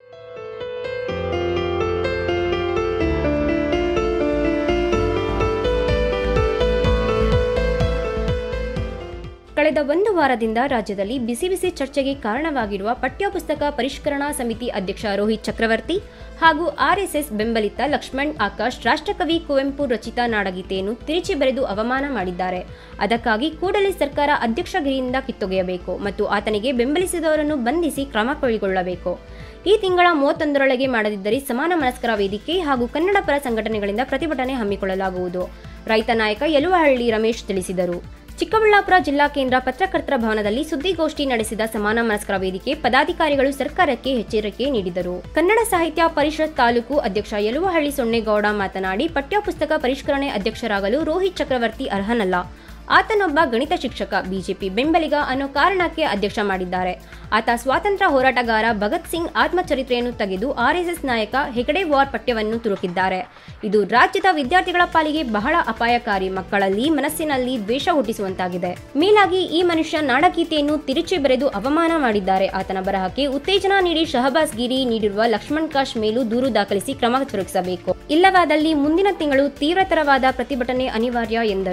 ಕಳೆದ ಒಂದು ವಾರದಿಂದ ರಾಜ್ಯದಲ್ಲಿ ಬಿಸಿ ಬಿಸಿ ಚರ್ಚೆಗೆ ಕಾರಣವಾಗಿರುವ ಪಠ್ಯಪುಸ್ತಕ ಪರಿಷ್ಕರಣಾ ಸಮಿತಿ ಅಧ್ಯಕ್ಷ ರೋಹಿತ್ ಚಕ್ರವರ್ತಿ ಹಾಗೂ ಆರ್ಎಸ್ಎಸ್ ಬೆಂಬಲಿತ ಲಕ್ಷ್ಮಣ್ ಆಕಾಶ್ ರಾಷ್ಟ್ರಕವಿ ಕುವೆಂಪು ರಚಿತ ನಾಡಗೀತೆಯನ್ನು ತಿರುಚಿ ಬರೆದು ಅವಮಾನ ಮಾಡಿದ್ದಾರೆ ಅದಕ್ಕಾಗಿ ಕೂಡಲೇ ಸರ್ಕಾರ ಅಧ್ಯಕ್ಷಗಿರಿಯಿಂದ ಕಿತ್ತೊಗೆಯಬೇಕು ಮತ್ತು ಆತನಿಗೆ ಬೆಂಬಲಿಸಿದವರನ್ನು ಬಂಧಿಸಿ ಕ್ರಮ ಕೈಗೊಳ್ಳಬೇಕು ಈ ತಿಂಗಳ ಮೂವತ್ತೊಂದರೊಳಗೆ ಮಾಡದಿದ್ದರೆ ಸಮಾನ ಮನಸ್ಕರ ವೇದಿಕೆ ಹಾಗೂ ಕನ್ನಡ ಪರ ಸಂಘಟನೆಗಳಿಂದ ಪ್ರತಿಭಟನೆ ಹಮ್ಮಿಕೊಳ್ಳಲಾಗುವುದು ರೈತ ನಾಯಕ ಯಲುವಹಳ್ಳಿ ರಮೇಶ್ ತಿಳಿಸಿದರು ಚಿಕ್ಕಬಳ್ಳಾಪುರ ಜಿಲ್ಲಾ ಕೇಂದ್ರ ಪತ್ರಕರ್ತರ ಭವನದಲ್ಲಿ ಸುದ್ದಿಗೋಷ್ಠಿ ನಡೆಸಿದ ಸಮಾನ ಮನಸ್ಕರ ವೇದಿಕೆ ಪದಾಧಿಕಾರಿಗಳು ಸರ್ಕಾರಕ್ಕೆ ಎಚ್ಚರಿಕೆ ನೀಡಿದರು ಕನ್ನಡ ಸಾಹಿತ್ಯ ಪರಿಷತ್ ತಾಲೂಕು ಅಧ್ಯಕ್ಷ ಯಲುವಹಳ್ಳಿ ಸೊನ್ನೇಗೌಡ ಮಾತನಾಡಿ ಪಠ್ಯಪುಸ್ತಕ ಪರಿಷ್ಕರಣೆ ಅಧ್ಯಕ್ಷರಾಗಲು ರೋಹಿತ್ ಚಕ್ರವರ್ತಿ ಅರ್ಹನಲ್ಲ ಆತನೊಬ್ಬ ಗಣಿತ ಶಿಕ್ಷಕ ಬಿಜೆಪಿ ಬೆಂಬಲಿಗ ಅನ್ನೋ ಕಾರಣಕ್ಕೆ ಅಧ್ಯಕ್ಷ ಮಾಡಿದ್ದಾರೆ ಆತ ಸ್ವಾತಂತ್ರ್ಯ ಹೋರಾಟಗಾರ ಭಗತ್ ಸಿಂಗ್ ಆತ್ಮಚರಿತ್ರೆಯನ್ನು ತೆಗೆದು ಆರ್ಎಸ್ಎಸ್ ನಾಯಕ ಹೆಗಡೆ ವಾರ್ ಪಠ್ಯವನ್ನು ತುರುಕಿದ್ದಾರೆ ಇದು ರಾಜ್ಯದ ವಿದ್ಯಾರ್ಥಿಗಳ ಪಾಲಿಗೆ ಬಹಳ ಅಪಾಯಕಾರಿ ಮಕ್ಕಳಲ್ಲಿ ಮನಸ್ಸಿನಲ್ಲಿ ದ್ವೇಷ ಹುಟ್ಟಿಸುವಂತಾಗಿದೆ ಮೇಲಾಗಿ ಈ ಮನುಷ್ಯ ನಾಡಗೀತೆಯನ್ನು ತಿರುಚಿ ಬರೆದು ಅವಮಾನ ಮಾಡಿದ್ದಾರೆ ಆತನ ಬರಹಕ್ಕೆ ಉತ್ತೇಜನ ನೀಡಿ ಶಹಬಾಸ್ ಗಿರಿ ನೀಡಿರುವ ಲಕ್ಷ್ಮಣ್ ಕಾಶ್ ಮೇಲೂ ದೂರು ದಾಖಲಿಸಿ ಕ್ರಮ ಜರುಗಿಸಬೇಕು ಇಲ್ಲವಾದಲ್ಲಿ ಮುಂದಿನ ತಿಂಗಳು ತೀವ್ರತರವಾದ ಪ್ರತಿಭಟನೆ ಅನಿವಾರ್ಯ ಎಂದರು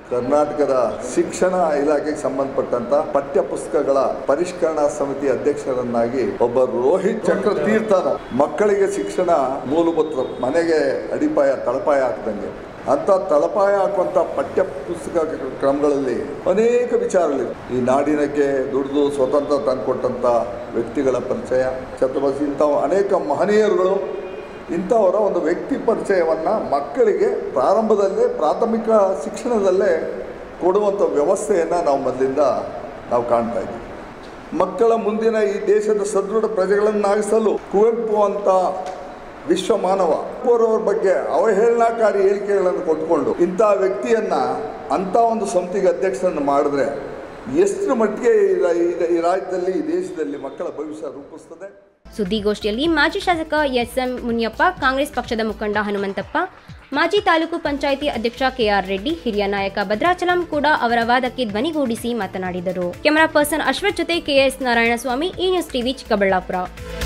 ಕರ್ನಾಟಕದ ಶಿಕ್ಷಣ ಇಲಾಖೆಗೆ ಸಂಬಂಧಪಟ್ಟಂತ ಪಠ್ಯ ಪುಸ್ತಕಗಳ ಪರಿಷ್ಕರಣಾ ಸಮಿತಿ ಅಧ್ಯಕ್ಷರನ್ನಾಗಿ ಒಬ್ಬ ರೋಹಿತ್ ಚಕ್ರ ತೀರ್ಥನ ಮಕ್ಕಳಿಗೆ ಶಿಕ್ಷಣ ಮೂಲಭೂತ ಮನೆಗೆ ಅಡಿಪಾಯ ತಳಪಾಯ ಹಾಕ್ದಂಗೆ ಅಂತ ತಳಪಾಯ ಹಾಕುವಂತ ಪಠ್ಯ ಪುಸ್ತಕ ಕ್ರಮಗಳಲ್ಲಿ ಅನೇಕ ವಿಚಾರಗಳಿವೆ ಈ ನಾಡಿನಕ್ಕೆ ದುಡಿದು ಸ್ವತಂತ್ರ ತಂದುಕೊಟ್ಟಂತ ವ್ಯಕ್ತಿಗಳ ಪರಿಚಯ ಛತ್ರಪತಿ ಇಂಥ ಅನೇಕ ಮಹನೀಯರುಗಳು ಇಂಥವರ ಒಂದು ವ್ಯಕ್ತಿ ಪರಿಚಯವನ್ನು ಮಕ್ಕಳಿಗೆ ಪ್ರಾರಂಭದಲ್ಲೇ ಪ್ರಾಥಮಿಕ ಶಿಕ್ಷಣದಲ್ಲೇ ಕೊಡುವಂಥ ವ್ಯವಸ್ಥೆಯನ್ನು ನಾವು ಮೊದಲಿಂದ ನಾವು ಕಾಣ್ತಾ ಇದ್ದೀವಿ ಮಕ್ಕಳ ಮುಂದಿನ ಈ ದೇಶದ ಸದೃಢ ಪ್ರಜೆಗಳನ್ನಾಗಿಸಲು ಕುವೆಂಪು ಅಂತ ವಿಶ್ವ ಮಾನವ ಅವರವ್ರ ಬಗ್ಗೆ ಅವಹೇಳನಕಾರಿ ಹೇಳಿಕೆಗಳನ್ನು ಕೊಟ್ಕೊಂಡು ಇಂಥ ವ್ಯಕ್ತಿಯನ್ನ ಅಂಥ ಒಂದು ಸಂಸ್ಥೆಗೆ ಅಧ್ಯಕ್ಷರನ್ನು ಮಾಡಿದ್ರೆ ಎಷ್ಟು ಮಟ್ಟಿಗೆ ಈ ರಾ- ಈ- ಈ ರಾಜ್ಯದಲ್ಲಿ ಈ ದೇಶದಲ್ಲಿ ಮಕ್ಕಳ ಭವಿಷ್ಯ ರೂಪಿಸ್ತದೆ ಸುದ್ದಿಗೋಷ್ಠಿಯಲ್ಲಿ ಮಾಜಿ ಶಾಸಕ ಎಸ್ಎಂ ಮುನಿಯಪ್ಪ ಕಾಂಗ್ರೆಸ್ ಪಕ್ಷದ ಮುಖಂಡ ಹನುಮಂತಪ್ಪ ಮಾಜಿ ತಾಲೂಕು ಪಂಚಾಯಿತಿ ಅಧ್ಯಕ್ಷ ಕೆಆರ್ ರೆಡ್ಡಿ ಹಿರಿಯ ನಾಯಕ ಭದ್ರಾಚಲಂ ಕೂಡ ಅವರ ವಾದಕ್ಕೆ ಧ್ವನಿಗೂಡಿಸಿ ಮಾತನಾಡಿದರು ಕೆಮರಾ ಪರ್ಸನ್ ಅಶ್ವಥ್ ಜೊತೆ ಕೆಎಸ್ ನಾರಾಯಣಸ್ವಾಮಿ ಈ ನ್ಯೂಸ್ ಟಿವಿ ಚಿಕ್ಕಬಳ್ಳಾಪುರ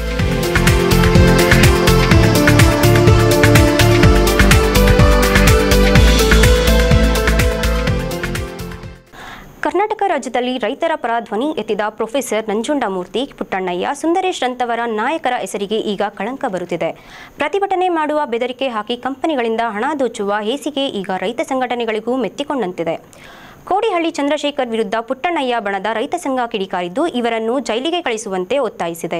ಕರ್ನಾಟಕ ರಾಜ್ಯದಲ್ಲಿ ರೈತರ ಪರ ಧ್ವನಿ ಎತ್ತಿದ ಪ್ರೊಫೆಸರ್ ನಂಜುಂಡಮೂರ್ತಿ ಪುಟ್ಟಣ್ಣಯ್ಯ ಸುಂದರೇಶ್ ರಂತವರ ನಾಯಕರ ಹೆಸರಿಗೆ ಈಗ ಕಳಂಕ ಬರುತ್ತಿದೆ ಪ್ರತಿಭಟನೆ ಮಾಡುವ ಬೆದರಿಕೆ ಹಾಕಿ ಕಂಪನಿಗಳಿಂದ ಹಣ ದೋಚುವ ಹೇಸಿಗೆ ಈಗ ರೈತ ಸಂಘಟನೆಗಳಿಗೂ ಮೆತ್ತಿಕೊಂಡಂತಿದೆ ಕೋಡಿಹಳ್ಳಿ ಚಂದ್ರಶೇಖರ್ ವಿರುದ್ಧ ಪುಟ್ಟಣ್ಣಯ್ಯ ಬಣದ ರೈತ ಸಂಘ ಕಿಡಿಕಾರಿದ್ದು ಇವರನ್ನು ಜೈಲಿಗೆ ಕಳಿಸುವಂತೆ ಒತ್ತಾಯಿಸಿದೆ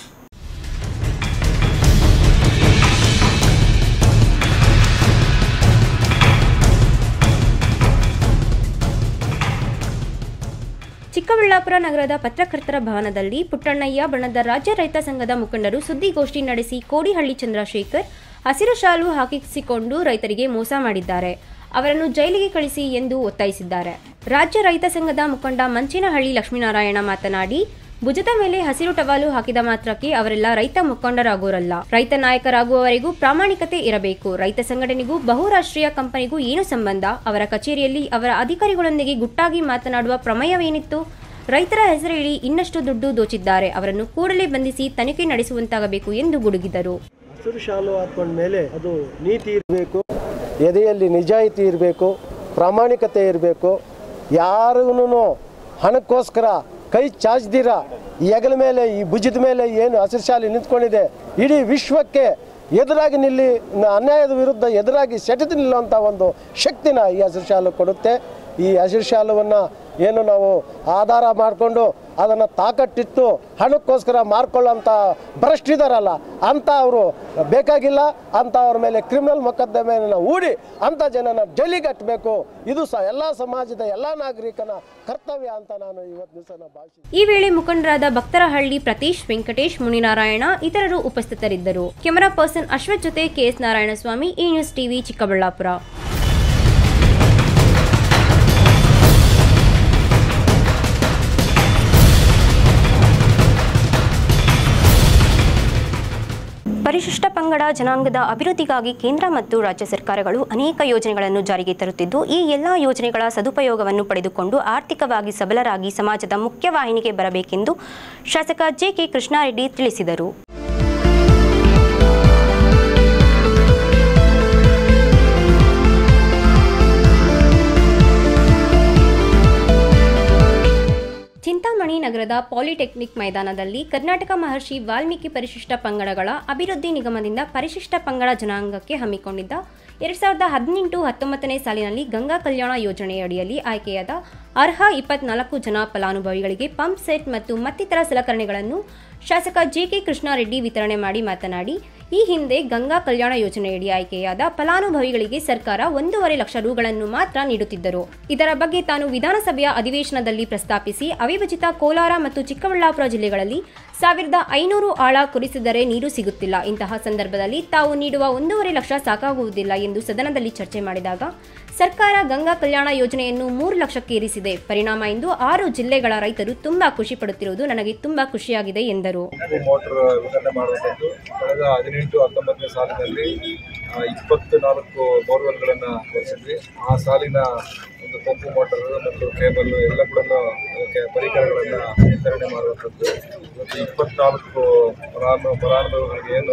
ಚಿಕ್ಕಬಳ್ಳಾಪುರ ನಗರದ ಪತ್ರಕರ್ತರ ಭವನದಲ್ಲಿ ಪುಟ್ಟಣ್ಣಯ್ಯ ಬಣದ ರಾಜ್ಯ ರೈತ ಸಂಘದ ಮುಖಂಡರು ಸುದ್ದಿಗೋಷ್ಠಿ ನಡೆಸಿ ಕೋಡಿಹಳ್ಳಿ ಚಂದ್ರಶೇಖರ್ ಹಸಿರು ಶಾಲು ಹಾಕಿಸಿಕೊಂಡು ರೈತರಿಗೆ ಮೋಸ ಮಾಡಿದ್ದಾರೆ ಅವರನ್ನು ಜೈಲಿಗೆ ಕಳಿಸಿ ಎಂದು ಒತ್ತಾಯಿಸಿದ್ದಾರೆ ರಾಜ್ಯ ರೈತ ಸಂಘದ ಮುಖಂಡ ಮಂಚಿನಹಳ್ಳಿ ಲಕ್ಷ್ಮೀನಾರಾಯಣ ಮಾತನಾಡಿ ಭುಜದ ಮೇಲೆ ಹಸಿರು ಟವಾಲು ಹಾಕಿದ ಮಾತ್ರಕ್ಕೆ ಅವರೆಲ್ಲ ರೈತ ಮುಖಂಡರಾಗೋರಲ್ಲ ರೈತ ನಾಯಕರಾಗುವವರೆಗೂ ಪ್ರಾಮಾಣಿಕತೆ ಇರಬೇಕು ರೈತ ಸಂಘಟನೆಗೂ ಬಹುರಾಷ್ಟ್ರೀಯ ಕಂಪನಿಗೂ ಏನು ಸಂಬಂಧ ಅವರ ಕಚೇರಿಯಲ್ಲಿ ಅವರ ಅಧಿಕಾರಿಗಳೊಂದಿಗೆ ಗುಟ್ಟಾಗಿ ಮಾತನಾಡುವ ಪ್ರಮೇಯವೇನಿತ್ತು ರೈತರ ಹೆಸರು ಹೇಳಿ ಇನ್ನಷ್ಟು ದುಡ್ಡು ದೋಚಿದ್ದಾರೆ ಅವರನ್ನು ಕೂಡಲೇ ಬಂಧಿಸಿ ತನಿಖೆ ನಡೆಸುವಂತಾಗಬೇಕು ಎಂದು ಗುಡುಗಿದರು ಹಸಿರು ಶಾಲು ಹಾಕೊಂಡ ಮೇಲೆ ಅದು ನೀತಿ ಇರಬೇಕು ಎದೆಯಲ್ಲಿ ನಿಜಾಯಿತಿ ಇರಬೇಕು ಪ್ರಾಮಾಣಿಕತೆ ಇರಬೇಕು ಯಾರಿಗೂ ಹಣಕ್ಕೋಸ್ಕರ ಕೈ ಚಾಚ್ದಿರ ಈ ಹೆಗಲ ಮೇಲೆ ಈ ಭುಜದ ಮೇಲೆ ಏನು ಹಸಿರು ಶಾಲೆ ನಿಂತ್ಕೊಂಡಿದೆ ಇಡೀ ವಿಶ್ವಕ್ಕೆ ಎದುರಾಗಿ ನಿಲ್ಲಿ ನ- ಅನ್ಯಾಯದ ವಿರುದ್ಧ ಎದುರಾಗಿ ಸೆಟೆದು ನಿಲ್ಲುವಂಥ ಒಂದು ಶಕ್ತಿನ ಈ ಹಸಿರು ಶಾಲು ಕೊಡುತ್ತೆ ಈ ಹಸಿರು ಶಾಲವನ್ನು ಏನು ನಾವು ಆಧಾರ ಮಾಡಿಕೊಂಡು ಅದನ್ನು ತಾಕಟ್ಟಿಟ್ಟು ಹಣಕ್ಕೋಸ್ಕರ ಮಾರ್ಕೊಳ್ಳೋಂಥ ಭ್ರಷ್ಟಿದಾರಲ್ಲ ಅಂತ ಅವರು ಬೇಕಾಗಿಲ್ಲ ಅಂತ ಅವ್ರ ಮೇಲೆ ಕ್ರಿಮಿನಲ್ ಮೊಕದ್ದಮೆಯನ್ನು ಹೂಡಿ ಅಂಥ ಜನನ ಜೈಲಿಗೆ ಹಟ್ಟಬೇಕು ಇದು ಸಹ ಎಲ್ಲ ಸಮಾಜದ ಎಲ್ಲ ನಾಗರಿಕನ ಕರ್ತವ್ಯ ಅಂತ ನಾನು ಇವತ್ತು ದಿವಸ ಭಾವಿಸಿ ಈ ವೇಳೆ ಮುಖಂಡರಾದ ಭಕ್ತರಹಳ್ಳಿ ಪ್ರತೀಶ್ ವೆಂಕಟೇಶ್ ಮುನಿನಾರಾಯಣ ಇತರರು ಉಪಸ್ಥಿತರಿದ್ದರು ಕೆಮರಾ ಪರ್ಸನ್ ಅಶ್ವಥ್ ಜೊತೆ ಕೆಎಸ್ ನಾರಾಯಣಸ್ವಾಮಿ ಈ ನ್ಯೂಸ್ ಟಿವಿ ಚಿಕ್ಕಬಳ್ಳಾಪುರ ಪರಿಶಿಷ್ಟ ಪಂಗಡ ಜನಾಂಗದ ಅಭಿವೃದ್ಧಿಗಾಗಿ ಕೇಂದ್ರ ಮತ್ತು ರಾಜ್ಯ ಸರ್ಕಾರಗಳು ಅನೇಕ ಯೋಜನೆಗಳನ್ನು ಜಾರಿಗೆ ತರುತ್ತಿದ್ದು ಈ ಎಲ್ಲ ಯೋಜನೆಗಳ ಸದುಪಯೋಗವನ್ನು ಪಡೆದುಕೊಂಡು ಆರ್ಥಿಕವಾಗಿ ಸಬಲರಾಗಿ ಸಮಾಜದ ಮುಖ್ಯವಾಹಿನಿಗೆ ಬರಬೇಕೆಂದು ಶಾಸಕ ಜೆಕೆ ಕೃಷ್ಣಾರೆಡ್ಡಿ ತಿಳಿಸಿದರು ಚಿಂತಾಮಣಿ ನಗರದ ಪಾಲಿಟೆಕ್ನಿಕ್ ಮೈದಾನದಲ್ಲಿ ಕರ್ನಾಟಕ ಮಹರ್ಷಿ ವಾಲ್ಮೀಕಿ ಪರಿಶಿಷ್ಟ ಪಂಗಡಗಳ ಅಭಿವೃದ್ಧಿ ನಿಗಮದಿಂದ ಪರಿಶಿಷ್ಟ ಪಂಗಡ ಜನಾಂಗಕ್ಕೆ ಹಮ್ಮಿಕೊಂಡಿದ್ದ ಎರಡ್ ಸಾವಿರದ ಹದಿನೆಂಟು ಹತ್ತೊಂಬತ್ತನೇ ಸಾಲಿನಲ್ಲಿ ಗಂಗಾ ಕಲ್ಯಾಣ ಯೋಜನೆಯಡಿಯಲ್ಲಿ ಆಯ್ಕೆಯಾದ ಅರ್ಹ ಇಪ್ಪತ್ನಾಲ್ಕು ಜನ ಫಲಾನುಭವಿಗಳಿಗೆ ಪಂಪ್ ಸೆಟ್ ಮತ್ತು ಮತ್ತಿತರ ಸಲಕರಣೆಗಳನ್ನು ಶಾಸಕ ಜೆಕೆ ಕೃಷ್ಣಾರೆಡ್ಡಿ ವಿತರಣೆ ಮಾಡಿ ಮಾತನಾಡಿ ಈ ಹಿಂದೆ ಗಂಗಾ ಕಲ್ಯಾಣ ಯೋಜನೆಯಡಿ ಆಯ್ಕೆಯಾದ ಫಲಾನುಭವಿಗಳಿಗೆ ಸರ್ಕಾರ ಒಂದೂವರೆ ಲಕ್ಷ ರುಗಳನ್ನು ಮಾತ್ರ ನೀಡುತ್ತಿದ್ದರು ಇದರ ಬಗ್ಗೆ ತಾನು ವಿಧಾನಸಭೆಯ ಅಧಿವೇಶನದಲ್ಲಿ ಪ್ರಸ್ತಾಪಿಸಿ ಅವಿಭಜಿತ ಕೋಲಾರ ಮತ್ತು ಚಿಕ್ಕಬಳ್ಳಾಪುರ ಜಿಲ್ಲೆಗಳಲ್ಲಿ ಸಾವಿರದ ಐನೂರು ಆಳ ಕುರಿಸಿದರೆ ನೀರು ಸಿಗುತ್ತಿಲ್ಲ ಇಂತಹ ಸಂದರ್ಭದಲ್ಲಿ ತಾವು ನೀಡುವ ಒಂದೂವರೆ ಲಕ್ಷ ಸಾಕಾಗುವುದಿಲ್ಲ ಎಂದು ಸದನದಲ್ಲಿ ಚರ್ಚೆ ಮಾಡಿದಾಗ ಸರ್ಕಾರ ಗಂಗಾ ಕಲ್ಯಾಣ ಯೋಜನೆಯನ್ನು ಮೂರು ಲಕ್ಷಕ್ಕೆ ಏರಿಸಿದೆ ಪರಿಣಾಮ ಎಂದು ಆರು ಜಿಲ್ಲೆಗಳ ರೈತರು ತುಂಬಾ ಖುಷಿ ಪಡುತ್ತಿರುವುದು ನನಗೆ ತುಂಬಾ ಖುಷಿಯಾಗಿದೆ ಎಂದರು ಮೋಟರ್ ವಿತರಣೆ ಮಾಡುವಂಥದ್ದು ಕಳೆದ ಹದಿನೆಂಟು ಹತ್ತೊಂಬತ್ತನೇ ಸಾಲಿನಲ್ಲಿ ಆ, ಇಪ್ಪತ್ತು ನಾಲ್ಕು ಬೋರ್ವೆಲ್ಗಳನ್ನು ಕೊಡಿಸಿದ್ವಿ ಆ ಸಾಲಿನ ಒಂದು ಪಂಪು ಮೋಟರ್ ಮತ್ತು ಕೇಬಲ್ ಎಲ್ಲ ಕೂಡ ಅದಕ್ಕೆ ಪರಿಕರಗಳನ್ನು ವಿತರಣೆ ಮಾಡುವಂಥದ್ದು ಇವತ್ತು ಇಪ್ಪತ್ನಾಲ್ಕು ಫಲಾನು ಫಲಾನುಭವಿಗಳಿಗೆ ಏನು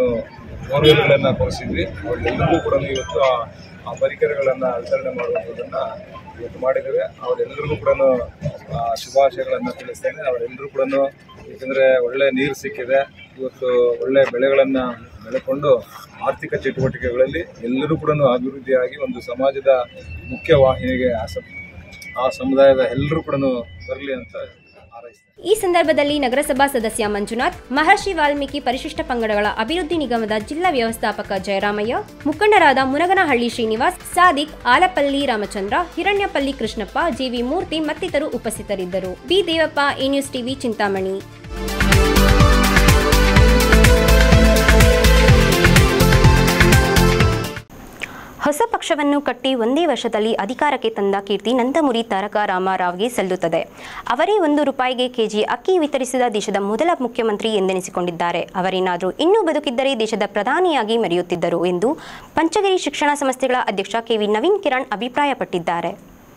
ಬೋರ್ವೆಲ್ಗಳನ್ನು ಕೊಡಿಸಿದ್ವಿ ಅವರಿಗೆಲ್ಲರಿಗೂ ಕೂಡ ಇವತ್ತು ಆ- ಆ ಪರಿಕರಗಳನ್ನು ವಿತರಣೆ ಮಾಡುವಂಥದ್ದನ್ನು ಇವತ್ತು ಮಾಡಿದ್ದೇವೆ ಅವರೆಲ್ಲರಿಗೂ ಕೂಡ ಶುಭಾಶಯಗಳನ್ನು ತಿಳಿಸ್ತೇನೆ ಅವರೆಲ್ಲರೂ ಕೂಡ ಏಕೆಂದರೆ ಒಳ್ಳೆ ನೀರು ಸಿಕ್ಕಿದೆ ಇವತ್ತು ಒಳ್ಳೆ ಬೆಳೆಗಳನ್ನು ಬೆಳೆಕೊಂಡು ಆರ್ಥಿಕ ಚಟುವಟಿಕೆಗಳಲ್ಲಿ ಎಲ್ಲರೂ ಕೂಡ ಅಭಿವೃದ್ಧಿಯಾಗಿ ಒಂದು ಸಮಾಜದ ಮುಖ್ಯ ವಾಹಿನಿಗೆ ಆ ಸಂ ಆ ಸಮುದಾಯದ ಎಲ್ಲರೂ ಕೂಡ ಬರಲಿ ಅಂತ ಹಾರೈಸ್ತೇನೆ ಈ ಸಂದರ್ಭದಲ್ಲಿ ನಗರಸಭಾ ಸದಸ್ಯ ಮಂಜುನಾಥ್ ಮಹರ್ಷಿ ವಾಲ್ಮೀಕಿ ಪರಿಶಿಷ್ಟ ಪಂಗಡಗಳ ಅಭಿವೃದ್ಧಿ ನಿಗಮದ ಜಿಲ್ಲಾ ವ್ಯವಸ್ಥಾಪಕ ಜಯರಾಮಯ್ಯ ಮುಖಂಡರಾದ ಮುನಗನಹಳ್ಳಿ ಶ್ರೀನಿವಾಸ್ ಸಾದಿಕ್ ಆಲಪಲ್ಲಿ ರಾಮಚಂದ್ರ ಹಿರಣ್ಯಪಲ್ಲಿ ಕೃಷ್ಣಪ್ಪ ಜಿವಿ ಮೂರ್ತಿ ಮತ್ತಿತರರು ಉಪಸ್ಥಿತರಿದ್ದರು B Devappa A news TV Chintamani ಹೊಸ ಪಕ್ಷವನ್ನು ಕಟ್ಟಿ ಒಂದೇ ವರ್ಷದಲ್ಲಿ ಅಧಿಕಾರಕ್ಕೆ ತಂದ ಕೀರ್ತಿ ನಂದಮುರಿ ತಾರಕ ರಾಮರಾವ್ಗೆ ಸಲ್ಲುತ್ತದೆ ಅವರೇ ಒಂದು ರೂಪಾಯಿಗೆ ಕೆಜಿ ಅಕ್ಕಿ ವಿತರಿಸಿದ ದೇಶದ ಮೊದಲ ಮುಖ್ಯಮಂತ್ರಿ ಎಂದೆನಿಸಿಕೊಂಡಿದ್ದಾರೆ ಅವರೇನಾದರೂ ಇನ್ನೂ ಬದುಕಿದ್ದರೆ ದೇಶದ ಪ್ರಧಾನಿಯಾಗಿ ಮೆರೆಯುತ್ತಿದ್ದರು ಎಂದು ಪಂಚಗಿರಿ ಶಿಕ್ಷಣ ಸಂಸ್ಥೆಗಳ ಅಧ್ಯಕ್ಷ ಕೆವಿ ನವೀನ್ ಕಿರಣ್ ಅಭಿಪ್ರಾಯಪಟ್ಟಿದ್ದಾರೆ